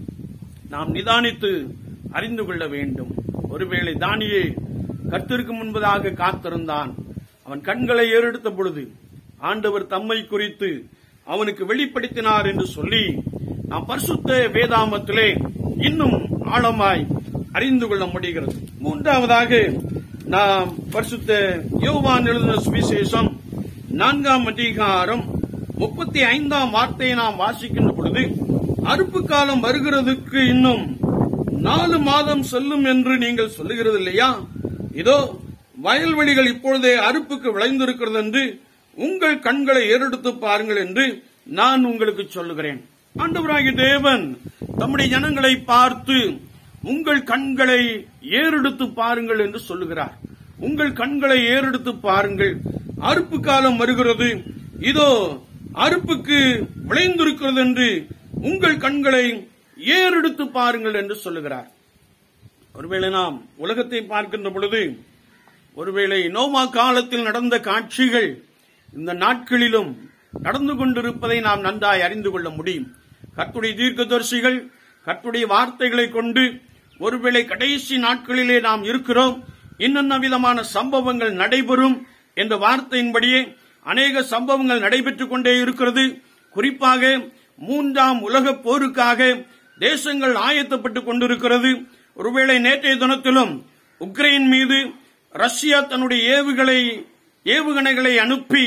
நாம் நிதானித்து அறிந்து கொள்ள வேண்டும் ஒருவேளை தானியே கர்த்தருக்கு முன்பதாக காத்திருந்தான் அவன் கண்களை ஏறெடுத்த பொழுது ஆண்டவர் தம்மை குறித்து அவனுக்கு வெளிப்படுத்தினார் என்று சொல்லி நாம் பரிசுத்த வேதாமத்திலே இன்னும் ஆழமாய் அறிந்து கொள்ள முடிகிறது மூன்றாவதாக நாம் பரிசுத்த யோவான் எழுதின சுவிசேஷம் நான்காம் அதிகாரம் முப்பத்தி ஐந்தாம் வார்த்தையை நாம் வாசிக்கின்ற பொழுது அறுப்பு காலம் வருகிறதுக்கு இன்னும் நாலு மாதம் செல்லும் என்று நீங்கள் சொல்லுகிறது இல்லையா இதோ வயல்வெளிகள் இப்பொழுதே அறுப்புக்கு விளைந்திருக்கிறது என்று உங்கள் கண்களை ஏறெடுத்து பாருங்கள் என்று நான் உங்களுக்கு சொல்லுகிறேன் ஆண்டவராகிய தேவன் தம்முடைய ஜனங்களை பார்த்து உங்கள் கண்களை ஏறெடுத்து பாருங்கள் என்று சொல்லுகிறார் உங்கள் கண்களை ஏறெடுத்து பாருங்கள் அறுப்பு காலம் வருகிறது இதோ அறுப்புக்கு விளைந்திருக்கிறது என்று உங்கள் கண்களை ஏறெடுத்து பாருங்கள் என்று சொல்லுகிறார் ஒருவேளை நாம் உலகத்தை பார்க்கின்ற பொழுது ஒருவேளை நோமா காலத்தில் நடந்த காட்சிகள் இந்த நாட்களிலும் நடந்து கொண்டிருப்பதை நாம் நன்றாய் அறிந்து கொள்ள முடியும் கத்துடைய தீர்க்கதரிசிகள் கத்துடைய வார்த்தைகளை கொண்டு ஒருவேளை கடைசி நாட்களிலே நாம் இருக்கிறோம் இன்னென்ன விதமான சம்பவங்கள் நடைபெறும் என்ற வார்த்தையின்படியே அநேக சம்பவங்கள் நடைபெற்றுக் கொண்டே இருக்கிறது குறிப்பாக மூன்றாம் உலக போருக்காக தேசங்கள் ஆயத்தப்பட்டுக் கொண்டிருக்கிறது ஒருவேளை நேற்றைய தினத்திலும் உக்ரைன் மீது ரஷ்யா தன்னுடைய ஏவுகளை ஏவுகணைகளை அனுப்பி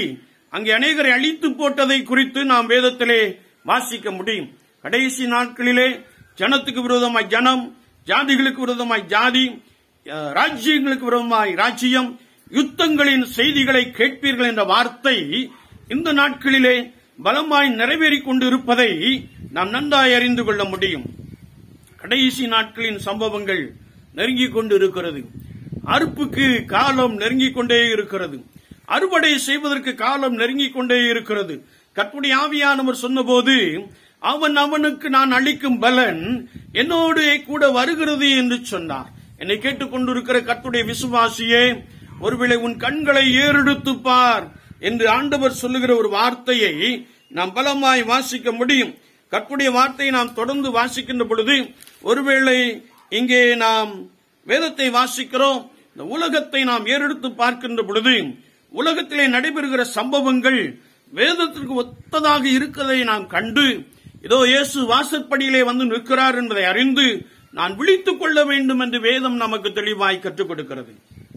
அங்கே அநேகரை அழித்து போட்டதை குறித்து நாம் வேதத்திலே வாசிக்க முடியும் கடைசி நாட்களிலே ஜனத்துக்கு விரோதமாய் ஜனம் ஜாதிகளுக்கு விரோதமாய் ஜாதி அஹ், ராஜ்யங்களுக்கு விரோதமாய் ராஜ்யம் யுத்தங்களின் செய்திகளை கேட்பீர்கள் என்ற வார்த்தை இந்த நாட்களிலே பலமாய் நிறைவேறிக் கொண்டிருப்பதை நாம் நன்றாய் அறிந்து கொள்ள முடியும் கடைசி நாட்களின் சம்பவங்கள் நெருங்கிக் கொண்டு இருக்கிறது அறுப்புக்கு காலம் நெருங்கிக் கொண்டே இருக்கிறது அறுவடை செய்வதற்கு காலம் நெருங்கிக் கொண்டே இருக்கிறது கற்புடைய ஆவியானவர் சொன்னபோது அவன் அவனுக்கு நான் அளிக்கும் பலன் என்னோடு கூட வருகிறது என்று சொன்னார் என்னை கேட்டுக்கொண்டிருக்கிற கர்த்துடைய விசுவாசியே ஒருவேளை உன் கண்களை ஏறெடுத்து பார் என்று ஆண்டவர் சொல்லுகிற ஒரு வார்த்தையை நாம் பலமாய் வாசிக்க முடியும் கற்புடைய வார்த்தையை நாம் தொடர்ந்து வாசிக்கின்ற பொழுது ஒருவேளை இங்கே நாம் வேதத்தை வாசிக்கிறோம் இந்த உலகத்தை நாம் ஏறெடுத்து பார்க்கின்ற பொழுது உலகத்திலே நடைபெறுகிற சம்பவங்கள் வேதத்திற்கு ஒத்ததாக இருக்கிறதை நாம் கண்டு இதோ இயேசு வாசற்படியிலே வந்து நிற்கிறார் என்பதை அறிந்து நான் விழித்துக் கொள்ள வேண்டும் என்று வேதம் நமக்கு தெளிவாய் கற்றுக் கொடுக்கிறது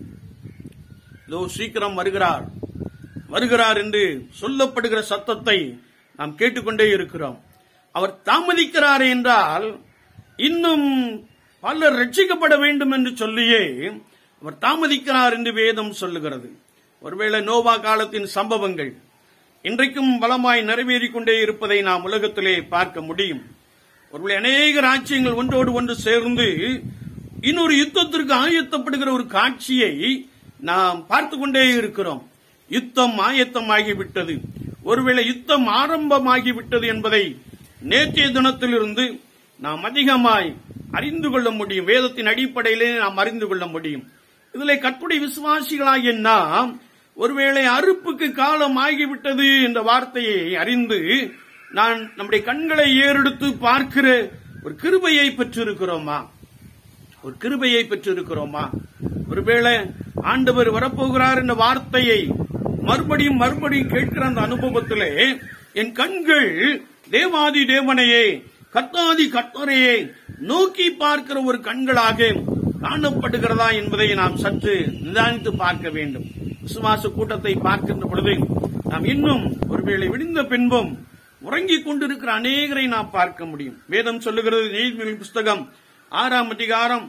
இதோ சீக்கிரம் வருகிறார் வருகிறார் என்று சொல்லப்படுகிற சத்தத்தை நாம் கேட்டுக்கொண்டே இருக்கிறோம் அவர் தாமதிக்கிறார் என்றால் இன்னும் பலர் ரட்சிக்கப்பட வேண்டும் என்று சொல்லியே அவர் தாமதிக்கிறார் என்று வேதம் சொல்லுகிறது ஒருவேளை நோவா காலத்தின் சம்பவங்கள் இன்றைக்கும் பலமாய் நிறைவேறிக் கொண்டே இருப்பதை நாம் உலகத்திலே பார்க்க முடியும் ஒருவேளை அநேக ராஜ்யங்கள் ஒன்றோடு ஒன்று சேர்ந்து இன்னொரு யுத்தத்திற்கு ஆயத்தப்படுகிற ஒரு காட்சியை நாம் பார்த்து கொண்டே இருக்கிறோம் யுத்தம் ஆயத்தமாகிவிட்டது ஒருவேளை யுத்தம் ஆரம்பமாகிவிட்டது என்பதை நேற்றைய தினத்திலிருந்து நாம் அதிகமாய் அறிந்து கொள்ள முடியும் வேதத்தின் அடிப்படையிலே நாம் அறிந்து கொள்ள முடியும் இதிலே கற்புடைய விசுவாசிகளாகிய நாம் ஒருவேளை அறுப்புக்கு காலம் ஆகிவிட்டது என்ற வார்த்தையை அறிந்து நான் நம்முடைய கண்களை ஏறெடுத்து பார்க்கிற ஒரு கிருபையை பெற்றிருக்கிறோமா ஒரு கிருபையை பெற்றிருக்கிறோமா ஒருவேளை ஆண்டவர் வரப்போகிறார் என்ற வார்த்தையை மறுபடியும் மறுபடியும் கேட்கிற அந்த அனுபவத்திலே என் கண்கள் தேவாதி தேவனையே கத்தாதி கத்தரையே நோக்கி பார்க்கிற ஒரு கண்களாக காணப்படுகிறதா என்பதை நாம் சற்று நிதானித்து பார்க்க வேண்டும் விசுவாச கூட்டத்தை பார்க்கின்ற பொழுது நாம் இன்னும் ஒருவேளை விடிந்த பின்பும் உறங்கிக் கொண்டிருக்கிற அநேகரை நாம் பார்க்க முடியும் வேதம் சொல்லுகிறது நீதிமொழி புஸ்தகம் ஆறாம் அதிகாரம்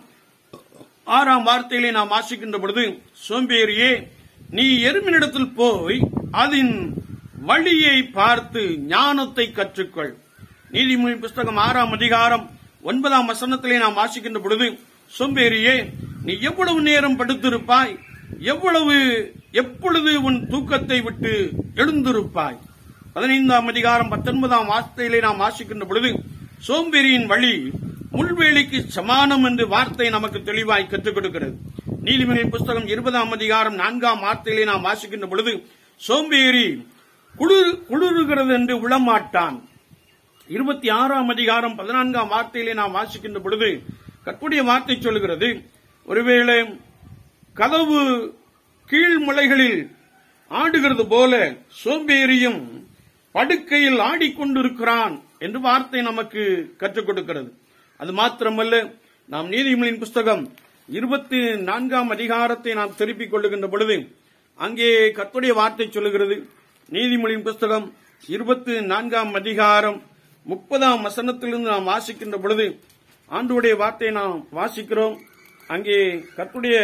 ஆறாம் வார்த்தையிலே நாம் வாசிக்கின்ற பொழுது சோம்பேறியே நீ எருமினிடத்தில் போய் அதன் வழியை பார்த்து ஞானத்தை கற்றுக்கொள் நீதிமொழி புஸ்தகம் ஆறாம் அதிகாரம் ஒன்பதாம் வசனத்திலே நாம் வாசிக்கின்ற பொழுது சோம்பேறியே நீ எவ்வளவு நேரம் படுத்திருப்பாய் எவ்வளவு எப்பொழுது உன் தூக்கத்தை விட்டு எழுந்திருப்பாய் பதினைந்தாம் அதிகாரம் பத்தொன்பதாம் வார்த்தையிலே நாம் வாசிக்கின்ற பொழுது சோம்பேறியின் வழி முள்வேலிக்கு சமானம் என்று வார்த்தை நமக்கு தெளிவாய் கற்றுக் கொடுக்கிறது நீதிமன்ற புஸ்தகம் இருபதாம் அதிகாரம் நான்காம் வார்த்தையிலே நாம் வாசிக்கின்ற பொழுது சோம்பேறி குளிர் குளிருகிறது என்று உளமாட்டான் இருபத்தி ஆறாம் அதிகாரம் பதினான்காம் வார்த்தையிலே நாம் வாசிக்கின்ற பொழுது கற்புடைய வார்த்தை சொல்லுகிறது ஒருவேளை கதவு கீழ்முளைகளில் ஆடுகிறது போல சோம்பேறியும் படுக்கையில் ஆடிக்கொண்டிருக்கிறான் என்று வார்த்தை நமக்கு கற்றுக் கொடுக்கிறது அது மாத்திரமல்ல நாம் நீதிமொழியின் புஸ்தகம் இருபத்தி நான்காம் அதிகாரத்தை நாம் திருப்பிக் கொள்ளுகின்ற பொழுது அங்கே கர்த்தருடைய வார்த்தை சொல்லுகிறது நீதிமொழியின் புஸ்தகம் இருபத்தி நான்காம் அதிகாரம் முப்பதாம் வசனத்திலிருந்து நாம் வாசிக்கின்ற பொழுது ஆண்டுடைய வார்த்தையை நாம் வாசிக்கிறோம் அங்கே கர்த்தருடைய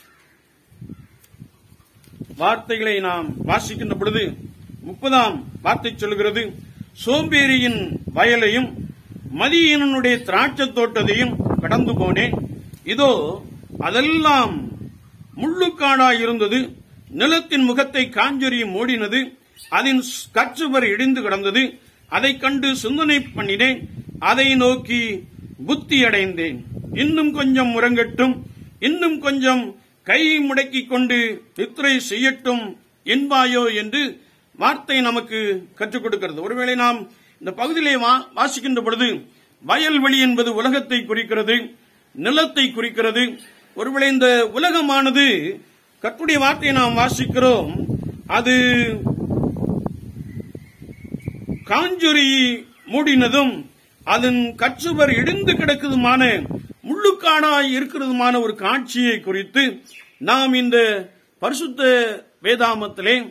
வார்த்தைகளை நாம் வாசிக்கின்ற பொழுது முப்பதாம் வார்த்தை சொல்கிறது சோம்பேறியின் வயலையும் மதியனுடைய திராட்சை தோட்டத்தையும் கடந்து போனேன் இதோ அதெல்லாம் முள்ளுக்காடாய் இருந்தது நிலத்தின் முகத்தை காஞ்சொரி மூடினது அதன் கற்றுவர் இடிந்து கிடந்தது அதைக் கண்டு சிந்தனை பண்ணினேன் அதை நோக்கி புத்தி அடைந்தேன் இன்னும் கொஞ்சம் உறங்கட்டும் இன்னும் கொஞ்சம் கை முடக்கிக் கொண்டு நித்திரை செய்யட்டும் என்பாயோ என்று வார்த்தை நமக்கு கற்றுக் கொடுக்கிறது ஒருவேளை நாம் இந்த பகுதியிலே வா- வாசிக்கின்ற பொழுது வயல்வெளி என்பது உலகத்தை குறிக்கிறது நிலத்தை குறிக்கிறது ஒருவேளை இந்த உலகமானது கற்புடைய வார்த்தையை நாம் வாசிக்கிறோம் அது காஞ்சொரி மூடினதும் அதன் கச்சுவர் இடிந்து கிடக்குதுமான முள்ளுக்காடாய் இருக்கிறதுமான ஒரு காட்சியை குறித்து நாம் இந்த பரிசுத்த வேதாமத்திலே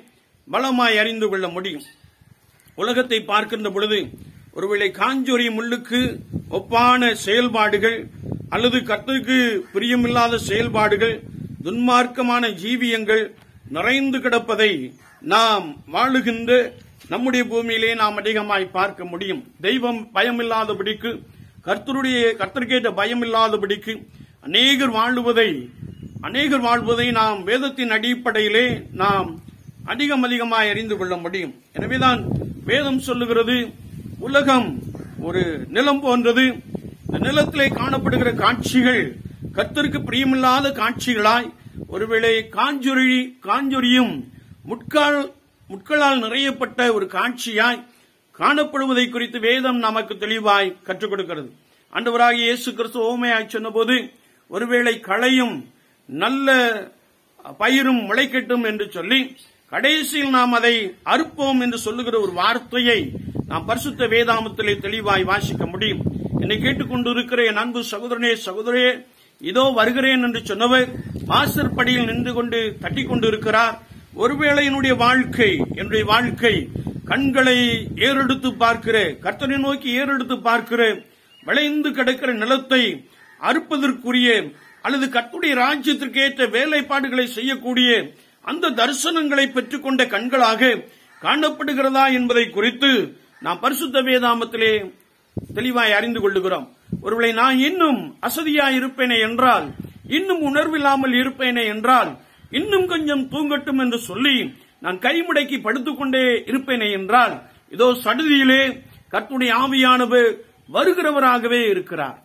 பலமாய் அறிந்து கொள்ள முடியும் உலகத்தை பார்க்கின்ற பொழுது ஒருவேளை காஞ்சொரி முள்ளுக்கு ஒப்பான செயல்பாடுகள் அல்லது கர்த்தருக்கு பிரியமில்லாத செயல்பாடுகள் துன்மார்க்கமான ஜீவியங்கள் நிறைந்து கிடப்பதை நாம் வாழுகின்ற நம்முடைய பூமியிலே நாம் அதிகமாய் பார்க்க முடியும் தெய்வம் பயமில்லாதபடிக்கு கர்த்தருடைய கர்த்தருக்கேற்ற பயமில்லாதபடிக்கு அநேகர் வாழுவதை அநேகர் வாழ்வதை நாம் வேதத்தின் அடிப்படையிலே நாம் அதிகம் அதிகமாய் அறிந்து கொள்ள முடியும் எனவேதான் வேதம் சொல்லுகிறது உலகம் ஒரு நிலம் போன்றது இந்த நிலத்திலே காணப்படுகிற காட்சிகள் கர்த்தருக்கு பிரியமில்லாத காட்சிகளாய் ஒருவேளை காஞ்சொரி காஞ்சொரியும் முட்கால் முட்களால் நிறையப்பட்ட ஒரு காட்சியாய் காணப்படுவதை குறித்து வேதம் நமக்கு தெளிவாய் கற்றுக் கொடுக்கிறது ஆண்டவராகிய இயேசு கிறிஸ்து ஓமையாய் சொன்னபோது ஒருவேளை களையும் நல்ல பயிரும் முளைக்கட்டும் என்று சொல்லி கடைசியில் நாம் அதை அறுப்போம் என்று சொல்லுகிற ஒரு வார்த்தையை நாம் பரிசுத்த வேதாமத்திலே தெளிவாய் வாசிக்க முடியும் என்னை கேட்டுக்கொண்டிருக்கிற என் அன்பு சகோதரனே சகோதரே இதோ வருகிறேன் என்று சொன்னவர் வாசற்படியில் நின்று கொண்டு தட்டி கொண்டிருக்கிறார் ஒருவேளை என்னுடைய வாழ்க்கை என்னுடைய வாழ்க்கை கண்களை ஏறெடுத்து பார்க்கிற கர்த்தனை நோக்கி ஏறெடுத்து பார்க்கிற விளைந்து கிடக்கிற நிலத்தை அறுப்பதற்குரிய அல்லது கர்த்துடைய ராஜ்யத்திற்கு ஏற்ற வேலைப்பாடுகளை செய்யக்கூடிய அந்த தரிசனங்களை பெற்றுக்கொண்ட கண்களாக காணப்படுகிறதா என்பதை குறித்து நாம் பரிசுத்த வேதாமத்திலே தெளிவாய் அறிந்து கொள்ளுகிறோம் ஒருவேளை நான் இன்னும் அசதியாய் இருப்பேனே என்றால் இன்னும் உணர்வில்லாமல் இருப்பேனே என்றால் இன்னும் கொஞ்சம் தூங்கட்டும் என்று சொல்லி நான் கைமுடக்கி படுத்துக்கொண்டே இருப்பேனே என்றால் இதோ சடுதியிலே கர்த்துடைய ஆவியானவர் வருகிறவராகவே இருக்கிறார்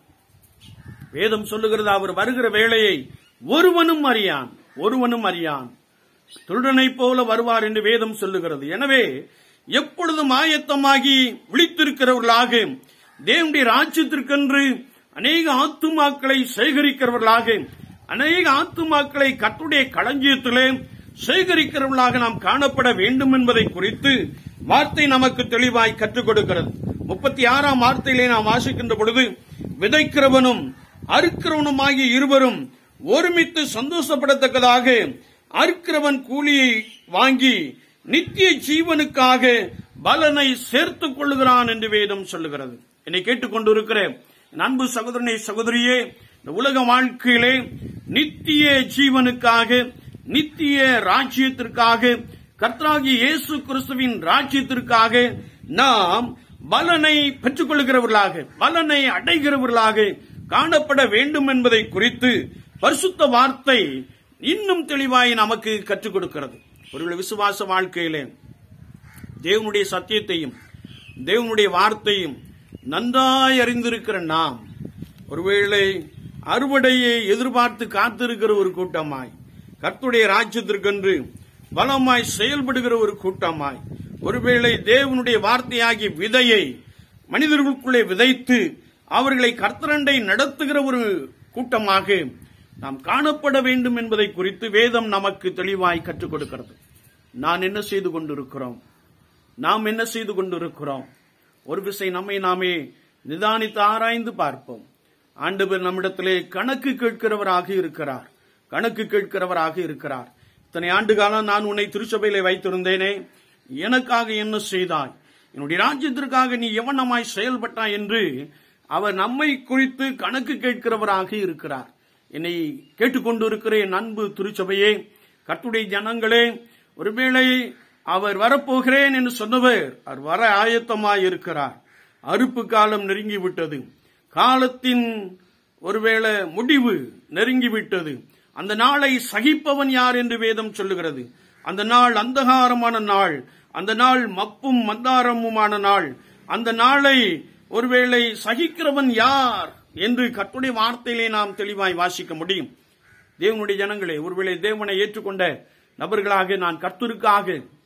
வேதம் சொல்லுகிறது அவர் வருகிற வேளையை ஒருவனும் அறியான் ஒருவனும் அறியான் திருடனைப் போல வருவார் என்று வேதம் சொல்லுகிறது எனவே எப்பொழுதும் ஆயத்தமாகி விழித்திருக்கிறவர்களாக தேவனுடைய ராஜ்யத்திற்கென்று அநேக ஆத்துமாக்களை சேகரிக்கிறவர்களாக அநேக ஆத்துமாக்களை கத்துடைய களஞ்சியத்திலே சேகரிக்கிறவர்களாக நாம் காணப்பட வேண்டும் என்பதை குறித்து வார்த்தை நமக்கு தெளிவாய் கற்றுக் கொடுக்கிறது முப்பத்தி ஆறாம் வார்த்தையிலே நாம் வாசிக்கின்ற பொழுது விதைக்கிறவனும் அறுக்கிறவனுமாகிய இருவரும் ஒருமித்து சந்தோஷப்படத்தக்கதாக அறுக்கிறவன் கூலியை வாங்கி நித்திய ஜீவனுக்காக பலனை சேர்த்துக் கொள்ளுகிறான் என்று வேதம் சொல்லுகிறது என்னை கேட்டுக்கொண்டிருக்கிற என் அன்பு சகோதரனை சகோதரியே இந்த உலக வாழ்க்கையிலே நித்திய ஜீவனுக்காக நித்திய ராஜ்யத்திற்காக கர்த்தராகிய இயேசு கிறிஸ்துவின் ராஜ்யத்திற்காக நாம் பலனை பெற்றுக் கொள்கிறவர்களாக பலனை அடைகிறவர்களாக காணப்பட வேண்டும் என்பதை குறித்து பரிசுத்த வார்த்தை இன்னும் தெளிவாய் நமக்கு கற்றுக் கொடுக்கிறது ஒரு விசுவாச வாழ்க்கையிலே தேவனுடைய சத்தியத்தையும் தேவனுடைய வார்த்தையும் நன்றாய் அறிந்திருக்கிற நாம் ஒருவேளை அறுவடையை எதிர்பார்த்து காத்திருக்கிற ஒரு கூட்டமாய் கர்த்துடைய ராஜ்யத்திற்கென்று பலமாய் செயல்படுகிற ஒரு கூட்டமாய் ஒருவேளை தேவனுடைய வார்த்தையாகிய விதையை மனிதர்களுக்குள்ளே விதைத்து அவர்களை கர்த்தரண்டை நடத்துகிற ஒரு கூட்டமாக நாம் காணப்பட வேண்டும் என்பதை குறித்து வேதம் நமக்கு தெளிவாய் கற்றுக் கொடுக்கிறது நான் என்ன செய்து கொண்டிருக்கிறோம் நாம் என்ன செய்து கொண்டிருக்கிறோம் ஒரு விசை நம்மை நாமே நிதானித்து ஆராய்ந்து பார்ப்போம் ஆண்டவர் நம்மிடத்திலே கணக்கு கேட்கிறவராக இருக்கிறார் கணக்கு கேட்கிறவராக இருக்கிறார் இத்தனை ஆண்டு காலம் நான் உன்னை திருச்சபையிலே வைத்திருந்தேனே எனக்காக என்ன செய்தாய் என்னுடைய ராஜ்யத்திற்காக நீ எவனமாய் செயல்பட்டாய் என்று அவர் நம்மை குறித்து கணக்கு கேட்கிறவராக இருக்கிறார் என்னை கேட்டுக்கொண்டிருக்கிற என் அன்பு திருச்சபையே கட்டுடைய ஜனங்களே ஒருவேளை அவர் வரப்போகிறேன் என்று சொன்னவர் அவர் வர ஆயத்தமாய் இருக்கிறார் அறுப்பு காலம் நெருங்கிவிட்டது காலத்தின் ஒருவேளை முடிவு நெருங்கிவிட்டது அந்த நாளை சகிப்பவன் யார் என்று வேதம் சொல்லுகிறது அந்த நாள் அந்தகாரமான நாள் அந்த நாள் மப்பும் மந்தாரமுமான நாள் அந்த நாளை ஒருவேளை சகிக்கிறவன் யார் என்று கட்டுடைய வார்த்தையிலே நாம் தெளிவாய் வாசிக்க முடியும் தேவனுடைய ஜனங்களே ஒருவேளை தேவனை ஏற்றுக்கொண்ட நபர்களாக நான் கர்த்தருக்காக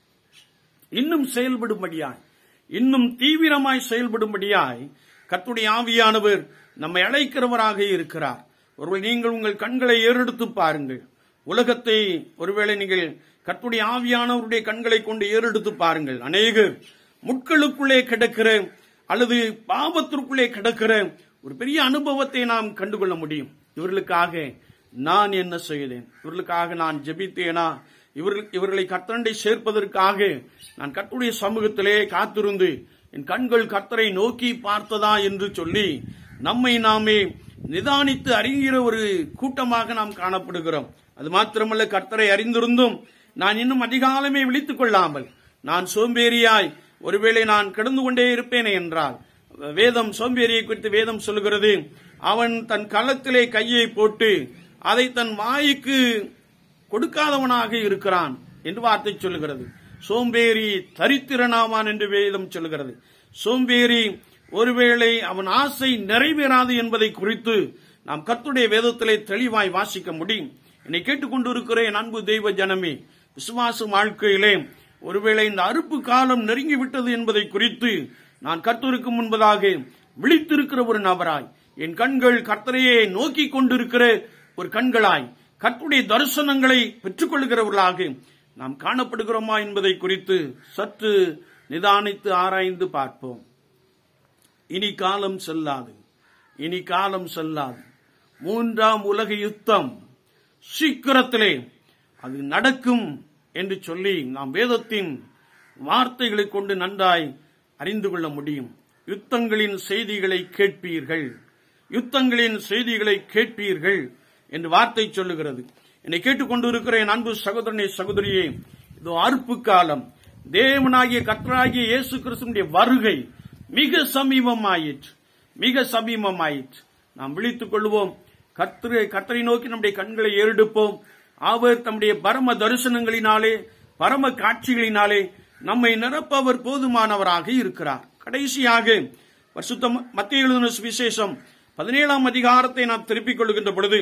இன்னும் செயல்படும்படியாய் இன்னும் தீவிரமாய் செயல்படும்படியாய் கர்த்துடைய ஆவியானவர் நம்மை அழைக்கிறவராக இருக்கிறார் ஒருவேளை நீங்கள் உங்கள் கண்களை ஏறெடுத்து பாருங்கள் உலகத்தை ஒருவேளை நீங்கள் கர்த்துடைய ஆவியானவருடைய கண்களை கொண்டு ஏறெடுத்து பாருங்கள் அநேகர் முட்களுக்குள்ளே கிடக்கிற அல்லது பாவத்திற்குள்ளே கிடக்கிற ஒரு பெரிய அனுபவத்தை நாம் கண்டுகொள்ள முடியும் இவர்களுக்காக நான் என்ன செய்தேன் இவர்களுக்காக நான் ஜெபித்தேனா இவர்கள் இவர்களை கத்தரண்டை சேர்ப்பதற்காக நான் கர்த்தருடைய சமூகத்திலே காத்திருந்து என் கண்கள் கர்த்தரை நோக்கி பார்த்ததா என்று சொல்லி நம்மை நாமே நிதானித்து அறிகிற ஒரு கூட்டமாக நாம் காணப்படுகிறோம் அது மாத்திரமல்ல கர்த்தரை அறிந்திருந்தும் நான் இன்னும் அதிகாலமே விழித்துக் கொள்ளாமல் நான் சோம்பேறியாய் ஒருவேளை நான் கிடந்து கொண்டே இருப்பேனே என்றால் வேதம் சோம்பேறியை குறித்து வேதம் சொல்லுகிறது அவன் தன் களத்திலே கையை போட்டு அதை தன் வாய்க்கு கொடுக்காதவனாக இருக்கிறான் என்று வார்த்தை சொல்லுகிறது சோம்பேறி தரித்திரனாவான் என்று வேதம் சொல்லுகிறது சோம்பேறி ஒருவேளை அவன் ஆசை நிறைவேறாது என்பதை குறித்து நாம் கர்த்தருடைய வேதத்திலே தெளிவாய் வாசிக்க முடியும் என்னை கேட்டுக்கொண்டிருக்கிற என் அன்பு தெய்வ ஜனமே விசுவாச வாழ்க்கையிலே ஒருவேளை இந்த அறுப்பு காலம் நெருங்கி விட்டது என்பதை குறித்து நான் கர்த்தருக்கு முன்பதாக விழித்திருக்கிற ஒரு நபராய் என் கண்கள் கர்த்தரையே நோக்கி கொண்டிருக்கிற ஒரு கண்களாய் கர்த்தருடைய தரிசனங்களை பெற்றுக்கொள்கிறவர்களாக நாம் காணப்படுகிறோமா என்பதை குறித்து சற்று நிதானித்து ஆராய்ந்து பார்ப்போம் இனி காலம் செல்லாது இனி காலம் செல்லாது மூன்றாம் உலக யுத்தம் சீக்கிரத்திலே அது நடக்கும் என்று சொல்லி நாம் வேதத்தின் வார்த்தைகளை கொண்டு நன்றாய் அறிந்து கொள்ள முடியும் யுத்தங்களின் செய்திகளை கேட்பீர்கள் யுத்தங்களின் செய்திகளை கேட்பீர்கள் என்று வார்த்தை சொல்லுகிறது என்னை கேட்டுக்கொண்டிருக்கிற என் அன்பு சகோதரனே சகோதரியே இதோ அறுப்பு காலம் தேவனாகிய கர்த்தராகிய இயேசு கிறிஸ்துடைய வருகை மிக சமீபமாயிற்று மிக சமீபமாயிற்று நாம் விழித்துக் கொள்வோம் கர்த்தரை கர்த்தரை நோக்கி நம்முடைய கண்களை ஏறெடுப்போம் அவர் தம்முடைய பரம தரிசனங்களினாலே பரம காட்சிகளினாலே நம்மை நிரப்ப அவர் போதுமானவராக இருக்கிறார் கடைசியாக பரிசுத்த மத்திய எழுதின சுவிசேஷம் பதினேழாம் அதிகாரத்தை நாம் திருப்பிக் கொள்கின்ற பொழுது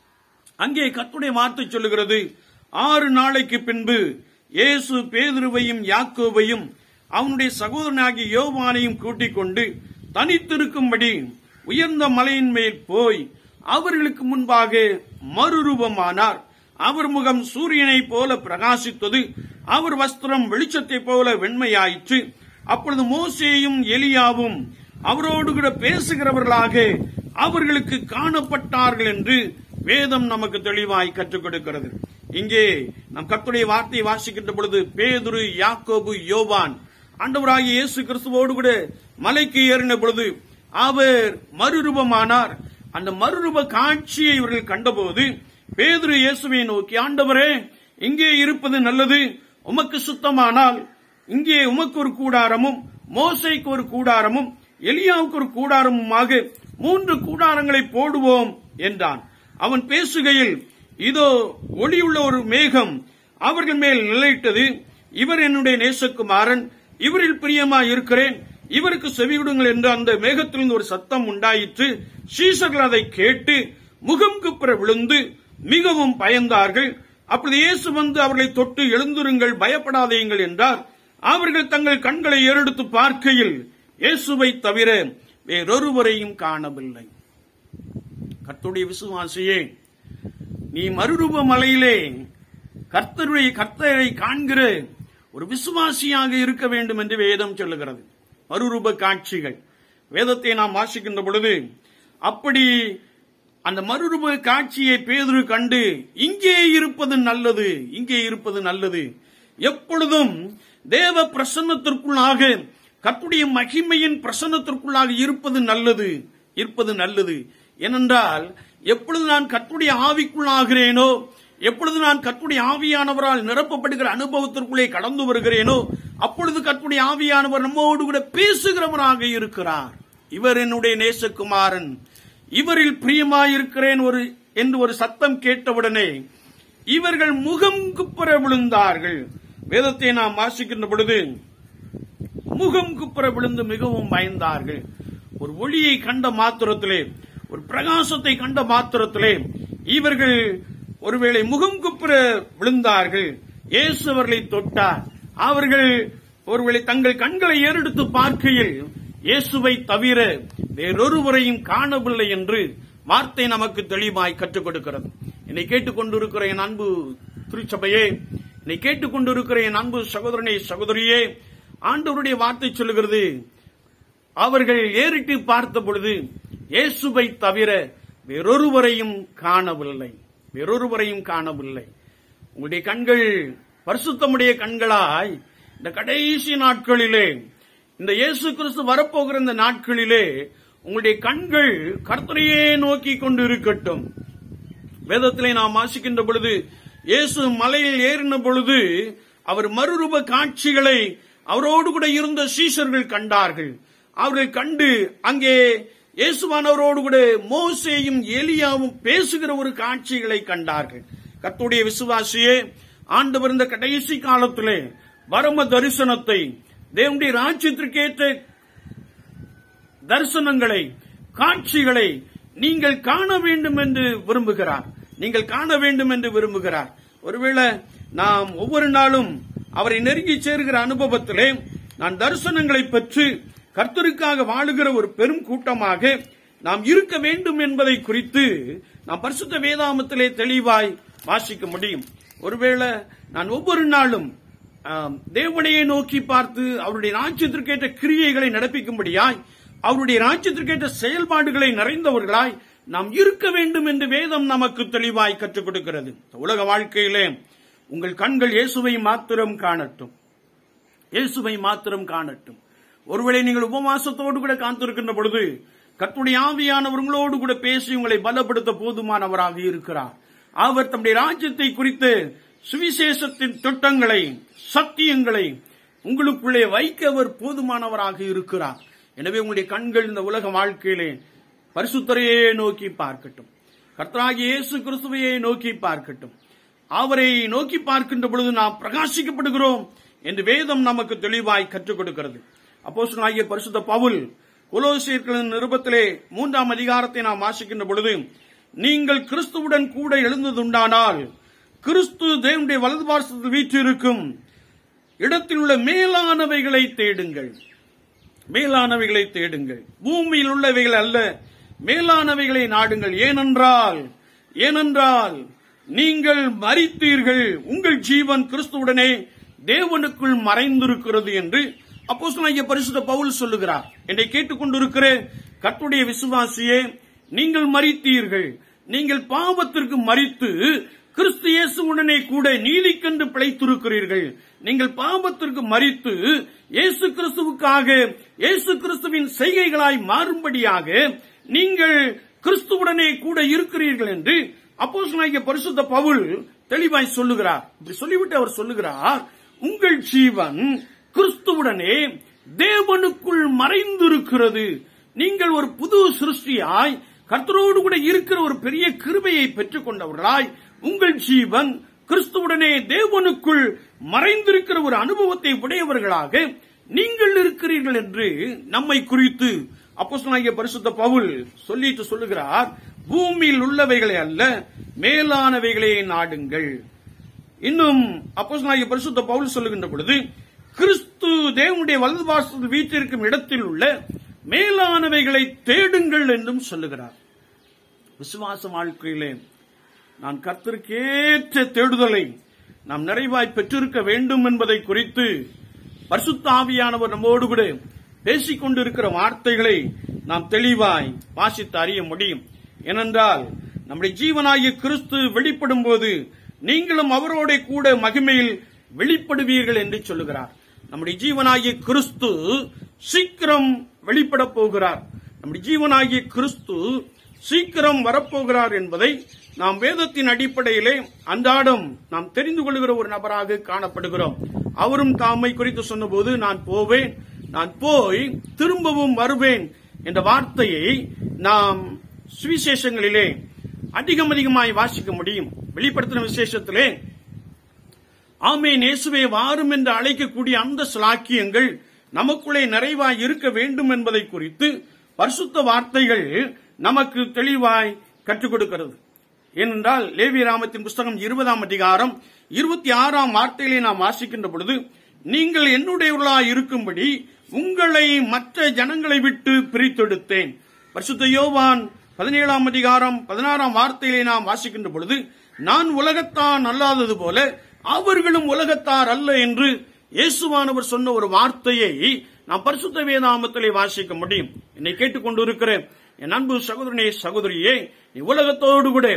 அங்கே கர்த்தருடைய வார்த்தை சொல்லுகிறது ஆறு நாளைக்கு பின்பு இயேசு பேதுருவையும் யாக்கோவையும் அவனுடைய சகோதரனாகிய யோவானையும் கூட்டிக் கொண்டு தனித்திருக்கும்படி உயர்ந்த மலையின் மேல் போய் அவர்களுக்கு முன்பாக மறுரூபமானார் அவர் முகம் சூரியனைப் போல பிரகாசித்தது அவர் வஸ்திரம் வெளிச்சத்தைப் போல வெண்மையாயிற்று அப்பொழுது மோசேயும் எலியாவும் அவரோடு கூட பேசுகிறவர்களாக அவர்களுக்கு காணப்பட்டார்கள் என்று வேதம் நமக்கு தெளிவாய் கற்றுக் கொடுக்கிறது இங்கே நம் கர்த்தருடைய வார்த்தையை வாசிக்கின்ற பொழுது பேதுரு யாக்கோபு யோவான் ஆண்டவராகிய இயேசு கிறிஸ்துவோடு கூட மலைக்கு ஏறின பொழுது அவர் மறுரூபமானார் அந்த மறுரூப காட்சியை இவர்கள் கண்டபோது பேதுரு இயேசுவை நோக்கி ஆண்டவரே இங்கே இருப்பது நல்லது உமக்கு சுத்தமானால் இங்கே உமக்கு ஒரு கூடாரமும் மோசைக்கு ஒரு கூடாரமும் எலியாவுக்கு ஒரு கூடாரமுமாக மூன்று கூடாரங்களை போடுவோம் என்றான் அவன் பேசுகையில் இதோ ஒளியுள்ள ஒரு மேகம் அவர்கள் மேல் நிலையிட்டது இவர் என்னுடைய நேசகுமாரன் இவரில் பிரியமாய் இருக்கிறேன் இவருக்கு செவிவிடுங்கள் என்று அந்த மேகத்திலிருந்து ஒரு சத்தம் உண்டாயிற்று சீசர்கள் அதை கேட்டு முகம் குப்புற விழுந்து மிகவும் பயந்தார்கள் அப்படி இயேசு வந்து அவர்களை தொட்டு எழுந்துருங்கள் பயப்படாதீங்கள் என்றார் அவர்கள் தங்கள் கண்களை ஏறெடுத்து பார்க்கையில் இயேசுவை தவிர வேறொருவரையும் காணவில்லை கர்த்தருடைய விசுவாசியே நீ மறுரூப மலையிலே கர்த்தருடைய கர்த்தரை காண்கிற ஒரு விசுவாசியாக இருக்க வேண்டும் என்று வேதம் சொல்லுகிறது மறுரூப காட்சிகள் வேதத்தை நாம் வாசிக்கின்ற பொழுது அப்படி அந்த மறுரூப காட்சியை பேதுரு கண்டு இங்கே இருப்பது நல்லது இங்கே இருப்பது நல்லது எப்பொழுதும் தேவ பிரசன்னத்திற்குள்ளாக கத்துடைய மகிமையின் பிரசன்னத்திற்குள்ளாக இருப்பது நல்லது இருப்பது நல்லது ஏனென்றால் எப்பொழுது நான் கத்துடைய ஆவிக்குள்ளாகிறேனோ எப்பொழுது நான் கத்துடைய ஆவியானவரால் நிரப்பப்படுகிற அனுபவத்திற்குள்ளே கடந்து வருகிறேனோ அப்பொழுது கத்துடைய ஆவியானவர் நம்மோடு கூட பேசுகிறவராக இருக்கிறார் இவர் என்னுடைய நேசகுமாரன் இவரில் பிரியமாயிருக்கிறேன் ஒரு என்று ஒரு சத்தம் கேட்டவுடனே இவர்கள் முகம் குப்புற விழுந்தார்கள் வேதத்தை நாம் வாசிக்கின்ற பொழுது முகம் குப்புற விழுந்து மிகவும் பயந்தார்கள் ஒரு ஒளியை கண்ட மாத்திரத்திலே ஒரு பிரகாசத்தை கண்ட மாத்திரத்திலே இவர்கள் ஒருவேளை முகம் குப்புற விழுந்தார்கள் இயேசு அவர்களை தொட்டார் அவர்கள் ஒருவேளை தங்கள் கண்களை ஏறெடுத்து பார்க்கையில் இயேசுவை தவிர வேறொருவரையும் காணவில்லை என்று வார்த்தை நமக்கு தெளிவாய் கற்றுக் கொடுக்கிறது என்னை கேட்டுக்கொண்டிருக்கிற என் அன்பு திருச்சபையே என்னை கேட்டுக்கொண்டிருக்கிற என் அன்பு சகோதரனே சகோதரியே ஆண்டவருடைய வார்த்தை சொல்லுகிறது அவர்கள் ஏறிட்டு பார்த்த பொழுது இயேசுவை தவிர வேறொருவரையும் காணவில்லை வேறொருவரையும் காணவில்லை உங்களுடைய கண்கள் பரிசுத்தமுடைய கண்களாய் இந்த கடைசி நாட்களிலே இந்த இயேசு கிறிஸ்து வரப்போகிற இந்த நாட்களிலே உங்களுடைய கண்கள் கர்த்தரையே நோக்கி கொண்டு இருக்கட்டும் வேதத்திலே நாம் வாசிக்கின்ற பொழுது இயேசு மலையில் ஏறின பொழுது அவர் மறுரூப காட்சிகளை அவரோடு கூட இருந்த சீஷர்கள் கண்டார்கள் அவர்கள் கண்டு அங்கே இயேசுவானவரோடு கூட மோசேயும் எலியாவும் பேசுகிற ஒரு காட்சிகளை கண்டார்கள் கர்த்தருடைய விசுவாசியே ஆண்டவர் இந்த கடைசி காலத்திலே பரம தரிசனத்தை தேவனுடைய ராஜ்யத்திற்கேற்ற தரிசனங்களை காட்சிகளை நீங்கள் காண வேண்டும் என்று விரும்புகிறார் நீங்கள் காண வேண்டும் என்று விரும்புகிறார் ஒருவேளை நாம் ஒவ்வொரு நாளும் அவரை நெருங்கி சேருகிற அனுபவத்திலே நான் தரிசனங்களை பெற்று கர்த்தருக்காக வாழுகிற ஒரு பெரும் கூட்டமாக நாம் இருக்க வேண்டும் என்பதை குறித்து நாம் பரிசுத்த வேதாமத்திலே தெளிவாய் வாசிக்க முடியும் ஒருவேளை நான் ஒவ்வொரு நாளும் ஆம், தேவனையே நோக்கி பார்த்து அவருடைய ராஜ்யத்திற்கேற்ற கிரியைகளை நடப்பிக்கும்படியாய் அவருடைய ராஜ்யத்திற்கேற்ற செயல்பாடுகளை நிறைந்தவர்களாய் நாம் இருக்க வேண்டும் என்று வேதம் நமக்கு தெளிவாய் கற்றுக் கொடுக்கிறது உலக வாழ்க்கையிலே உங்கள் கண்கள் இயேசுவை மாத்திரம் காணட்டும் இயேசுவை மாத்திரம் காணட்டும் ஒருவேளை நீங்கள் உபவாசத்தோடு கூட காத்திருக்கின்ற பொழுது கர்த்தருடைய ஆவியானவர் உங்களோடு கூட பேசி உங்களை பலப்படுத்த போதுமானவராக இருக்கிறார் அவர் தம்முடைய ராஜ்யத்தை குறித்து சுவிசேஷத்தின் திட்டங்களை சத்தியங்களை உங்களுக்குள்ளே வைக்க அவர் போதுமானவராக இருக்கிறார் எனவே உங்களுடைய கண்கள் இந்த உலக வாழ்க்கையிலே பரிசுத்தரையே நோக்கி பார்க்கட்டும் கர்த்தராகிய இயேசு கிறிஸ்துவையே நோக்கி பார்க்கட்டும் அவரை நோக்கி பார்க்கின்ற பொழுது நாம் பிரகாசிக்கப்படுகிறோம் என்று வேதம் நமக்கு தெளிவாய் கற்றுக் கொடுக்கிறது அப்போஸ்தலனாகிய பரிசுத்த பவுல் கொலோசியர்களின் நிருபத்திலே மூன்றாம் அதிகாரத்தை நாம் வாசிக்கின்ற பொழுது நீங்கள் கிறிஸ்துவுடன் கூட எழுந்ததுண்டானால் கிறிஸ்து தேவனுடைய வலது பார்சத்தில் வீற்றிருக்கும் இடத்தில் உள்ள மேலானவைகளை தேடுங்கள் மேலானவைகளை தேடுங்கள் பூமியில் உள்ளவைகள் அல்ல மேலானவைகளை நாடுங்கள் ஏனென்றால் ஏனென்றால் நீங்கள் மரித்தீர்கள் உங்கள் ஜீவன் கிறிஸ்துவுடனே தேவனுக்குள் மறைந்திருக்கிறது என்று அப்போஸ்தலனாகிய பரிசுத்த பவுல் சொல்லுகிறார் என்னை கேட்டுக்கொண்டிருக்கிற கர்த்தருடைய விசுவாசியே நீங்கள் மரித்தீர்கள் நீங்கள் பாவத்திற்கு மரித்து கிறிஸ்து இயேசுவுடனே கூட நீதிக்கென்று பிழைத்திருக்கிறீர்கள் நீங்கள் பாவத்திற்கு மரித்து இயேசு கிறிஸ்துவுக்காக இயேசு கிறிஸ்துவின் செய்கைகளாய் மாறும்படியாக நீங்கள் கிறிஸ்துவுடனே கூட இருக்கிறீர்கள் என்று அப்போஸ்தலனாகிய பரிசுத்த பவுல் தெளிவாய் சொல்லுகிறார் இப்படி சொல்லிவிட்டு அவர் சொல்லுகிறார் உங்கள் ஜீவன் கிறிஸ்துவுடனே தேவனுக்குள் மறைந்திருக்கிறது நீங்கள் ஒரு புது சிருஷ்டியாய் கர்த்தரோடு கூட இருக்கிற ஒரு பெரிய கிருபையை பெற்றுக் கொண்டவர்களாய் உங்கள் ஜீவன் கிறிஸ்துவுடனே தேவனுக்குள் மறைந்திருக்கிற ஒரு அனுபவத்தை உடையவர்களாக நீங்கள் இருக்கிறீர்கள் என்று நம்மை குறித்து அப்போஸ்தலனாகிய பரிசுத்த பவுல் சொல்லிட்டு சொல்லுகிறார் பூமியில் உள்ளவைகளை அல்ல மேலானவைகளே நாடுங்கள் இன்னும் அப்போஸ்தலனாகிய பரிசுத்த பவுல் சொல்லுகின்ற பொழுது கிறிஸ்து தேவனுடைய வலது வாசல் வீட்டிற்கும் இடத்தில் உள்ள மேலானவைகளை தேடுங்கள் என்றும் சொல்லுகிறார் விசுவாச வாழ்க்கையிலே நான் கர்த்தருக்கேற்ற தேடுதலை நாம் நிறைவாய் பெற்றிருக்க வேண்டும் என்பதை குறித்து பரிசுத்த ஆவியானவர் நம்மோடு கூட பேசிக் கொண்டிருக்கிற வார்த்தைகளை நாம் தெளிவாய் வாசித்து அறிய முடியும் ஏனென்றால் நம்முடைய ஜீவனாகிய கிறிஸ்து வெளிப்படும் போது நீங்களும் அவரோட கூட மகிமையில் வெளிப்படுவீர்கள் என்று சொல்லுகிறார் நம்முடைய ஜீவனாகிய கிறிஸ்து சீக்கிரம் வெளிப்பட போகிறார் நம்முடைய ஜீவனாகிய கிறிஸ்து சீக்கிரம் வரப்போகிறார் என்பதை நாம் வேதத்தின் அடிப்படையிலே அன்றாடம் நாம் தெரிந்து கொள்கிற ஒரு நபராக காணப்படுகிறோம் அவரும் தாமை குறித்து சொன்னபோது நான் போவேன் நான் போய் திரும்பவும் வருவேன் என்ற வார்த்தையை நாம் சுவிசேஷங்களிலே அதிகம் அதிகமாய் வாசிக்க முடியும் வெளிப்படுத்தின விசேஷத்திலே ஆமே நேசுவே வாரும் என்று அழைக்கக்கூடிய அந்த சிலாக்கியங்கள் நமக்குள்ளே நிறைவாய் இருக்க வேண்டும் என்பதை குறித்து பரிசுத்த வார்த்தைகள் நமக்கு தெளிவாய் கற்றுக் கொடுக்கிறது ஏனென்றால் லேவி ராமத்தின் புஸ்தகம் இருபதாம் அதிகாரம் இருபத்தி ஆறாம் வார்த்தையிலே நாம் வாசிக்கின்ற பொழுது நீங்கள் என்னுடையவர்களாய் இருக்கும்படி உங்களை மற்ற ஜனங்களை விட்டு பிரித்தெடுத்தேன் பரிசுத்த யோவான் பதினேழாம் அதிகாரம் பதினாறாம் வார்த்தையிலே நாம் வாசிக்கின்ற பொழுது நான் உலகத்தான் அல்லாதது போல அவர்களும் உலகத்தார் அல்ல என்று இயேசுவானவர் சொன்ன ஒரு வார்த்தையை நாம் பரிசுத்த வேதாமத்திலே வாசிக்க முடியும் என்னை கேட்டுக்கொண்டிருக்கிற என் அன்பு சகோதரனே சகோதரியே நீ உலகத்தோடு கூட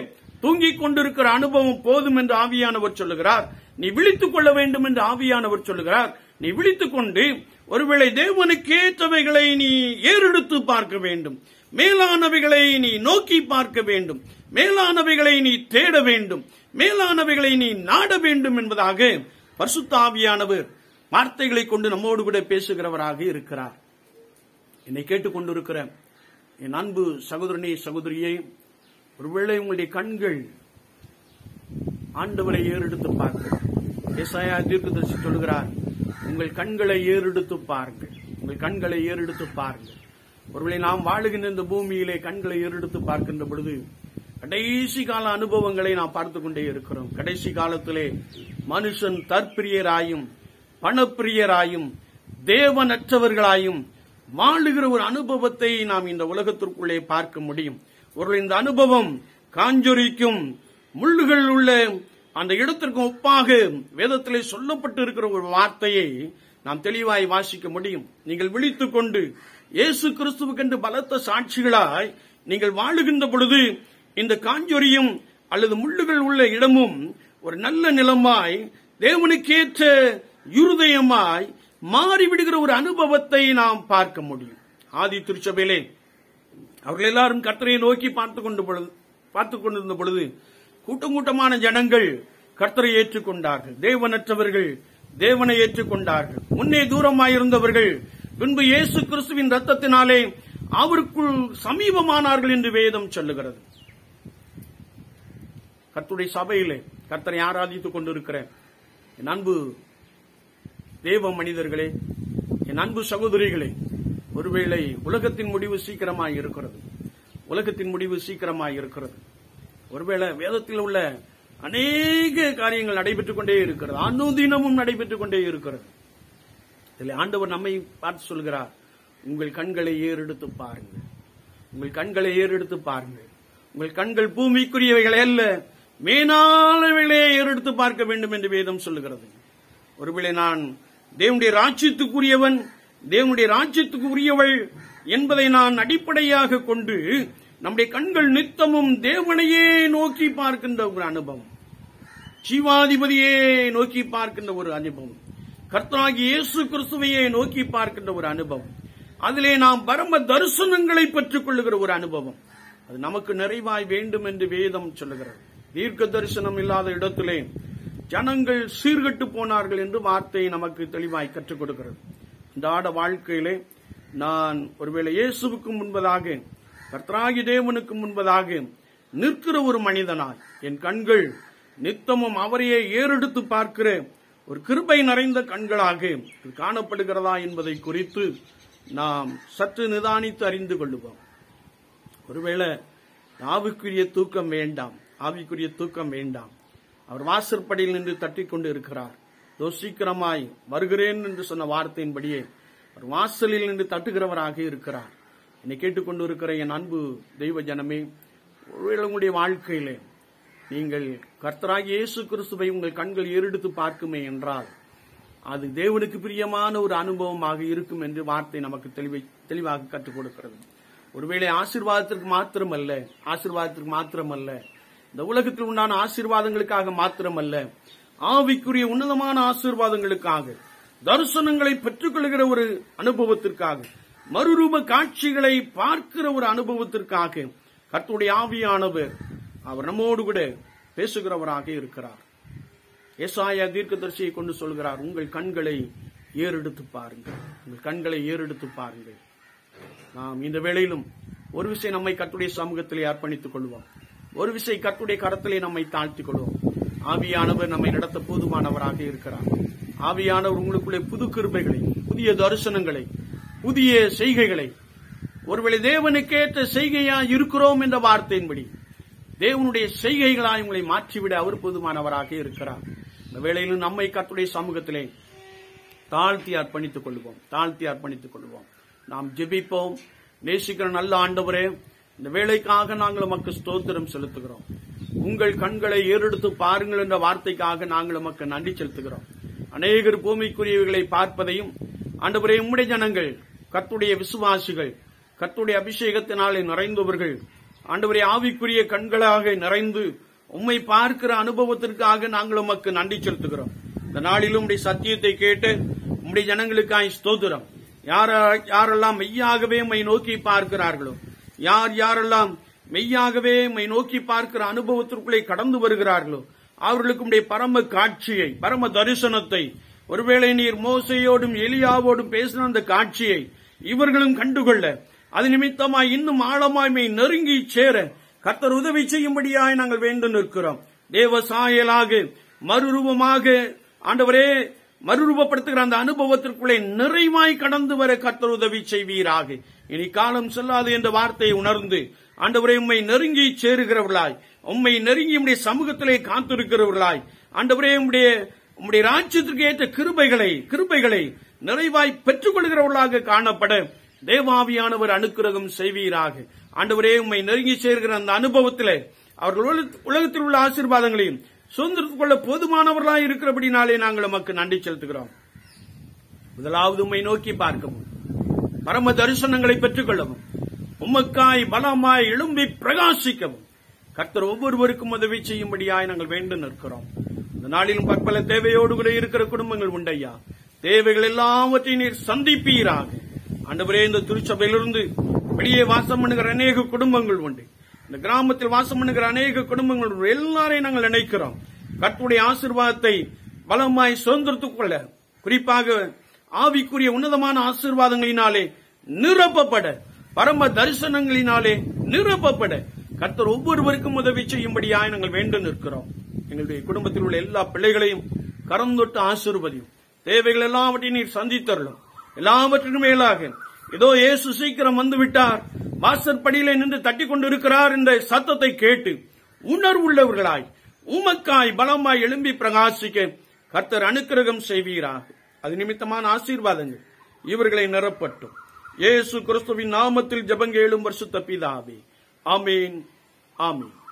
தூங்கிக் கொண்டிருக்கிற அனுபவம் போதும் என்று ஆவியானவர் சொல்லுகிறார் நீ விழித்துக் கொள்ள வேண்டும் என்று ஆவியானவர் சொல்லுகிறார் நீ விழித்துக் கொண்டு ஒருவேளை தேவனுக்கேற்றவைகளை நீ ஏறெடுத்து பார்க்க வேண்டும் மேலானவைகளை நீ நோக்கி பார்க்க வேண்டும் மேலானவைகளை நீ தேட வேண்டும் மேலானவைகளை நீ நாட வேண்டும் என்பதாக பரிசுத்த ஆவியானவர் வார்த்தைகளை கொண்டு நம்மோடு கூட பேசுகிறவராக இருக்கிறார் என்னை கேட்டுக்கொண்டிருக்கிற என் அன்பு சகோதரனே சகோதரியே ஒருவேளை உங்களுடைய கண்கள் ஆண்டவரை ஏறெடுத்து பார்க்க ஏசாயா தீர்க்கதரிசி சொல்கிறார் உங்கள் கண்களை ஏறெடுத்து பாருங்கள் உங்கள் கண்களை ஏறெடுத்து பாருங்கள் ஒருவேளை நாம் வாழுகின்ற இந்த பூமியிலே கண்களை ஏறெடுத்து பார்க்கின்ற பொழுது கடைசி கால அனுபவங்களை நாம் பார்த்து கொண்டே இருக்கிறோம் கடைசி காலத்திலே மனுஷன் தற்பிரியராயும் பணப்பிரியராயும் தேவனற்றவர்களாயும் வாழுகிற ஒரு அனுபவத்தை நாம் இந்த உலகத்திற்குள்ளே பார்க்க முடியும் ஒரு இந்த அனுபவம் காஞ்சொரிக்கும் முள்ளுகள் உள்ள அந்த இடத்திற்கு ஒப்பாக வேதத்திலே சொல்லப்பட்டு இருக்கிற ஒரு வார்த்தையை நாம் தெளிவாய் வாசிக்க முடியும் நீங்கள் விழித்துக் கொண்டு இயேசு கிறிஸ்துவுக்கென்று பலத்த சாட்சிகளாய் நீங்கள் வாழுகின்ற பொழுது இந்த காஞ்சொரியும் அல்லது முள்ளுகள் உள்ள இடமும் ஒரு நல்ல நிலமாய் தேவனுக்கேற்ற இருதயமாய் மாறிவிடுகிற ஒரு அனுபவத்தை நாம் பார்க்க முடியும் ஆதி திருச்சபையிலே அவர்கள் எல்லாரும் கர்த்தரை நோக்கி பார்த்து கொண்டு பொழுது பார்த்து கொண்டிருந்த பொழுது கூட்டம் கூட்டமான ஜனங்கள் கர்த்தரை ஏற்றுக்கொண்டார்கள் தேவனற்றவர்கள் தேவனை ஏற்றுக்கொண்டார்கள் முன்னே தூரமாயிருந்தவர்கள் பின்பு இயேசு கிறிஸ்துவின் ரத்தத்தினாலே அவருக்குள் சமீபமானார்கள் என்று வேதம் சொல்லுகிறது கர்த்துடைய சபையிலே கர்த்தரை ஆராதித்துக் கொண்டிருக்கிற என் அன்பு தேவ மனிதர்களே என் அன்பு சகோதரிகளே ஒருவேளை உலகத்தின் முடிவு சீக்கிரமாய் இருக்கிறது உலகத்தின் முடிவு சீக்கிரமாய் இருக்கிறது ஒருவேளை வேதத்தில் உள்ள அநேக காரியங்கள் நடைபெற்றுக் கொண்டே இருக்கிறது அனுதினமும் நடைபெற்றுக் கொண்டே இருக்கிறது இதில் ஆண்டவர் நம்மை பார்த்து சொல்கிறார் உங்கள் கண்களை ஏறெடுத்து பாருங்கள் உங்கள் கண்களை ஏறெடுத்து பாருங்கள் உங்கள் கண்கள் பூமிக்குரியவைகளை அல்ல மேனானவைகளே ஏறெடுத்து பார்க்க வேண்டும் என்று வேதம் சொல்லுகிறது ஒருவேளை நான் தேவனுடைய ராஜ்யத்துக்குரியவன் தேவனுடைய ராஜ்யத்துக்கு உரியவள் என்பதை நான் அடிப்படையாக கொண்டு நம்முடைய கண்கள் நித்தமும் தேவனையே நோக்கி பார்க்கின்ற ஒரு அனுபவம் ஜீவாதிபதியே நோக்கி பார்க்கின்ற ஒரு அனுபவம் கர்த்தராகி இயேசு கிறிஸ்துவையே நோக்கி பார்க்கின்ற ஒரு அனுபவம் அதிலே நாம் பரம தரிசனங்களை பெற்றுக் கொள்ளுகிற ஒரு அனுபவம் அது நமக்கு நிறைவாய் வேண்டும் என்று வேதம் சொல்லுகிறது தீர்க்க தரிசனம் இல்லாத இடத்திலே ஜனங்கள் சீர்கட்டு போனார்கள் என்று வார்த்தை நமக்கு தெளிவாய் கற்றுக் கொடுக்கிறது அன்றாட வாழ்க்கையிலே நான் ஒருவேளை இயேசுவுக்கு முன்பதாக கர்த்தராகி தேவனுக்கு முன்பதாக நிற்கிற ஒரு மனிதனாய் என் கண்கள் நித்தமும் அவரையே ஏறெடுத்து பார்க்கிற ஒரு கிருபை நிறைந்த கண்களாக இது காணப்படுகிறதா என்பதை குறித்து நாம் சற்று நிதானித்து அறிந்து கொள்ளுவோம் ஒருவேளை ஆவிக்குரிய தூக்கம் வேண்டாம் ஆவிக்குரிய தூக்கம் வேண்டாம் அவர் வாசற்படியில் நின்று தட்டிக் கொண்டு இருக்கிறார் இதோ சீக்கிரமாய் வருகிறேன் என்று சொன்ன வார்த்தையின்படியே அவர் வாசலில் நின்று தட்டுகிறவராக இருக்கிறார் என்னை கேட்டுக்கொண்டு இருக்கிற என் அன்பு தெய்வ ஜனமே ஒருவேளை உங்களுடைய வாழ்க்கையிலே நீங்கள் கர்த்தராகி இயேசு கிறிஸ்துவை உங்கள் கண்கள் ஏறெடுத்து பார்க்குமே என்றால் அது தேவனுக்கு பிரியமான ஒரு அனுபவமாக இருக்கும் என்று வார்த்தை நமக்கு தெளிவை தெளிவாக கற்றுக் கொடுக்கிறது ஒருவேளை ஆசீர்வாதத்திற்கு மாத்திரமல்ல ஆசீர்வாதத்திற்கு மாத்திரமல்ல இந்த உலகத்தில் உண்டான ஆசீர்வாதங்களுக்காக மாத்திரமல்ல ஆவிக்குரிய உன்னதமான ஆசீர்வாதங்களுக்காக தரிசனங்களை பெற்றுக்கொள்கிற ஒரு அனுபவத்திற்காக மறுரூப காட்சிகளை பார்க்கிற ஒரு அனுபவத்திற்காக கர்த்தருடைய ஆவியானவர் அவர் நம்மோடு கூட பேசுகிறவராக இருக்கிறார் ஏசாயா தீர்க்கதரிசியை கொண்டு சொல்கிறார் உங்கள் கண்களை ஏறெடுத்து பாருங்கள் உங்கள் கண்களை ஏறெடுத்து பாருங்கள் நாம் இந்த வேளையிலும் ஒரு விஷயம் நம்மை கத்துடைய சமூகத்திலே அர்ப்பணித்துக் கொள்வோம் ஒரு விஷயம் கத்துடைய கரத்திலே நம்மை தாழ்த்திக் கொள்வோம் ஆவியானவர் நம்மை நடத்த போதுமானவராக இருக்கிறார் ஆவியானவர் உங்களுக்குள்ளே புது கிருபைகளை புதிய தரிசனங்களை புதிய செய்கைகளை ஒருவேளை தேவனுக்கேற்ற செய்கையா இருக்கிறோம் என்ற வார்த்தையின்படி தேவனுடைய செய்கைகளாய் உங்களை மாற்றிவிட அவர் போதுமானவராக இருக்கிறார் இந்த வேளையிலும் நம்மை கத்துடைய சமூகத்திலே தாழ்த்தி அர்ப்பணித்துக் கொள்வோம் தாழ்த்தி அர்ப்பணித்துக் கொள்வோம் நாம் ஜெபிப்போம் நேசிக்கிற நல்ல ஆண்டவரே இந்த வேலைக்காக நாங்கள் உமக்கு ஸ்தோத்திரம் செலுத்துகிறோம் உங்கள் கண்களை ஏறெடுத்து பாருங்கள் என்ற வார்த்தைக்காக நாங்கள் உமக்கு நன்றி செலுத்துகிறோம் அநேகர் பூமிக்குரியவைகளை பார்ப்பதையும் ஆண்டவரே உம்முடைய ஜனங்கள் கத்துடைய விசுவாசிகள் கத்துடைய அபிஷேகத்தினாலே நிறைந்தவர்கள் ஆண்டவரே ஆவிக்குரிய கண்களாக நிறைந்து உம்மை பார்க்கிற அனுபவத்திற்காக நாங்கள் உமக்கு நன்றி செலுத்துகிறோம் இந்த நாளிலும் உடைய சத்தியத்தை கேட்டு உம்முடைய ஜனங்களுக்காய் ஸ்தோத்திரம் யார யாரெல்லாம் மெய்யாகவே உம்மை நோக்கி பார்க்கிறார்களோ யார் யாரெல்லாம் மெய்யாகவே உம்மை நோக்கி பார்க்கிற அனுபவத்திற்குள்ளே கடந்து வருகிறார்களோ அவர்களுக்கு உடைய பரம காட்சியை பரம தரிசனத்தை ஒருவேளை நீர் மோசையோடும் எலியாவோடும் பேசின அந்த காட்சியை இவர்களும் கண்டுகொள்ள அது நிமித்தமாய் இன்னும் ஆழமாய் மெய் நெருங்கி சேர கர்த்தர் உதவி செய்யும்படியாய் நாங்கள் வேண்டு நிற்கிறோம் தேவ சாயலாக மறுரூபமாக ஆண்டவரே மறுரூபப்படுத்துகிற அந்த அனுபவத்திற்குள்ளே நிறைவாய் கடந்து வர கர்த்தர் உதவி செய்வீராக இனி காலம் செல்லாது என்ற வார்த்தையை உணர்ந்து ஆண்டவரே உம்மை நெருங்கி சேருகிறவர்களாய் உம்மை நெருங்கி உம்முடைய சமூகத்திலே காத்திருக்கிறவர்களாய் ஆண்டவரே உம்முடைய உம்முடைய ராஜ்யத்திற்கு ஏற்ற கிருபைகளை கிருபைகளை நிறைவாய் பெற்றுக் கொள்கிறவர்களாக காணப்பட தேவாவியானவர் அனுக்கிரகம் செய்வீராக ஆண்டவரே உம்மை நெருங்கி சேர்கிற அந்த அனுபவத்திலே அவர்கள் உலக- உலகத்தில் உள்ள ஆசீர்வாதங்களையும் சுதந்திரத்துக் கொள்ள போதுமானவர்களாய் இருக்கிறபடினாலே நாங்கள் உமக்கு நன்றி செலுத்துகிறோம் முதலாவது உம்மை நோக்கி பார்க்கவும் பரம தரிசனங்களை பெற்றுக் கொள்ளவும் உமக்காய் பலமாய் எழும்பி பிரகாசிக்கவும் கர்த்தர் ஒவ்வொருவருக்கும் உதவி செய்யும்படியாய் நாங்கள் வேண்டும் நிற்கிறோம் இந்த நாளிலும் பற்பல தேவையோடு கூட இருக்கிற குடும்பங்கள் உண்டையா தேவைகள் எல்லாவற்றையும் நீர் சந்திப்பீராக ஆண்டவரே இந்த திருச்சபையிலிருந்து வெளியே வாசம் பண்ணுகிற அநேக குடும்பங்கள் உண்டு இந்த கிராமத்தில் வாசம் பண்ணுகிற அநேக குடும்பங்கள் உண்டு. எல்லாரையும் நாங்கள் நினைக்கிறோம் கர்த்தருடைய ஆசீர்வாதத்தை பலமாய் சுதந்திரத்துக் கொள்ள குறிப்பாக ஆவிக்குரிய உன்னதமான ஆசீர்வாதங்களினாலே நிரப்பப்பட பரம தரிசனங்களினாலே நிரப்பப்பட கர்த்தர் ஒவ்வொருவருக்கும் உதவி செய்யும்படியாய் நாங்கள் வேண்டு நிற்கிறோம் எங்களுடைய குடும்பத்தில் உள்ள எல்லா பிள்ளைகளையும் கரந்தொட்டு ஆசீர்வதியும் தேவைகள் எல்லாவற்றையும் நீர் சந்தித்தரலும் எல்லாவற்றிற்கும் மேலாக இதோ இயேசு சீக்கிரம் வந்து விட்டார் வாசற்படியிலே நின்று தட்டி கொண்டிருக்கிறார் என்ற சத்தத்தை கேட்டு உணர்வுள்ளவர்களாய் உமக்காய் பலமாய் எழும்பி பிரகாசிக்க கர்த்தர் அனுக்கிரகம் செய்வீராக அது நிமித்தமான ஆசீர்வாதங்கள் இவர்களை நிரப்பட்டும் இயேசு கிறிஸ்துவின் நாமத்தில் ஜெபங்கேளும் வருஷத்த பிதாவே ஆமீன் ஆமீன்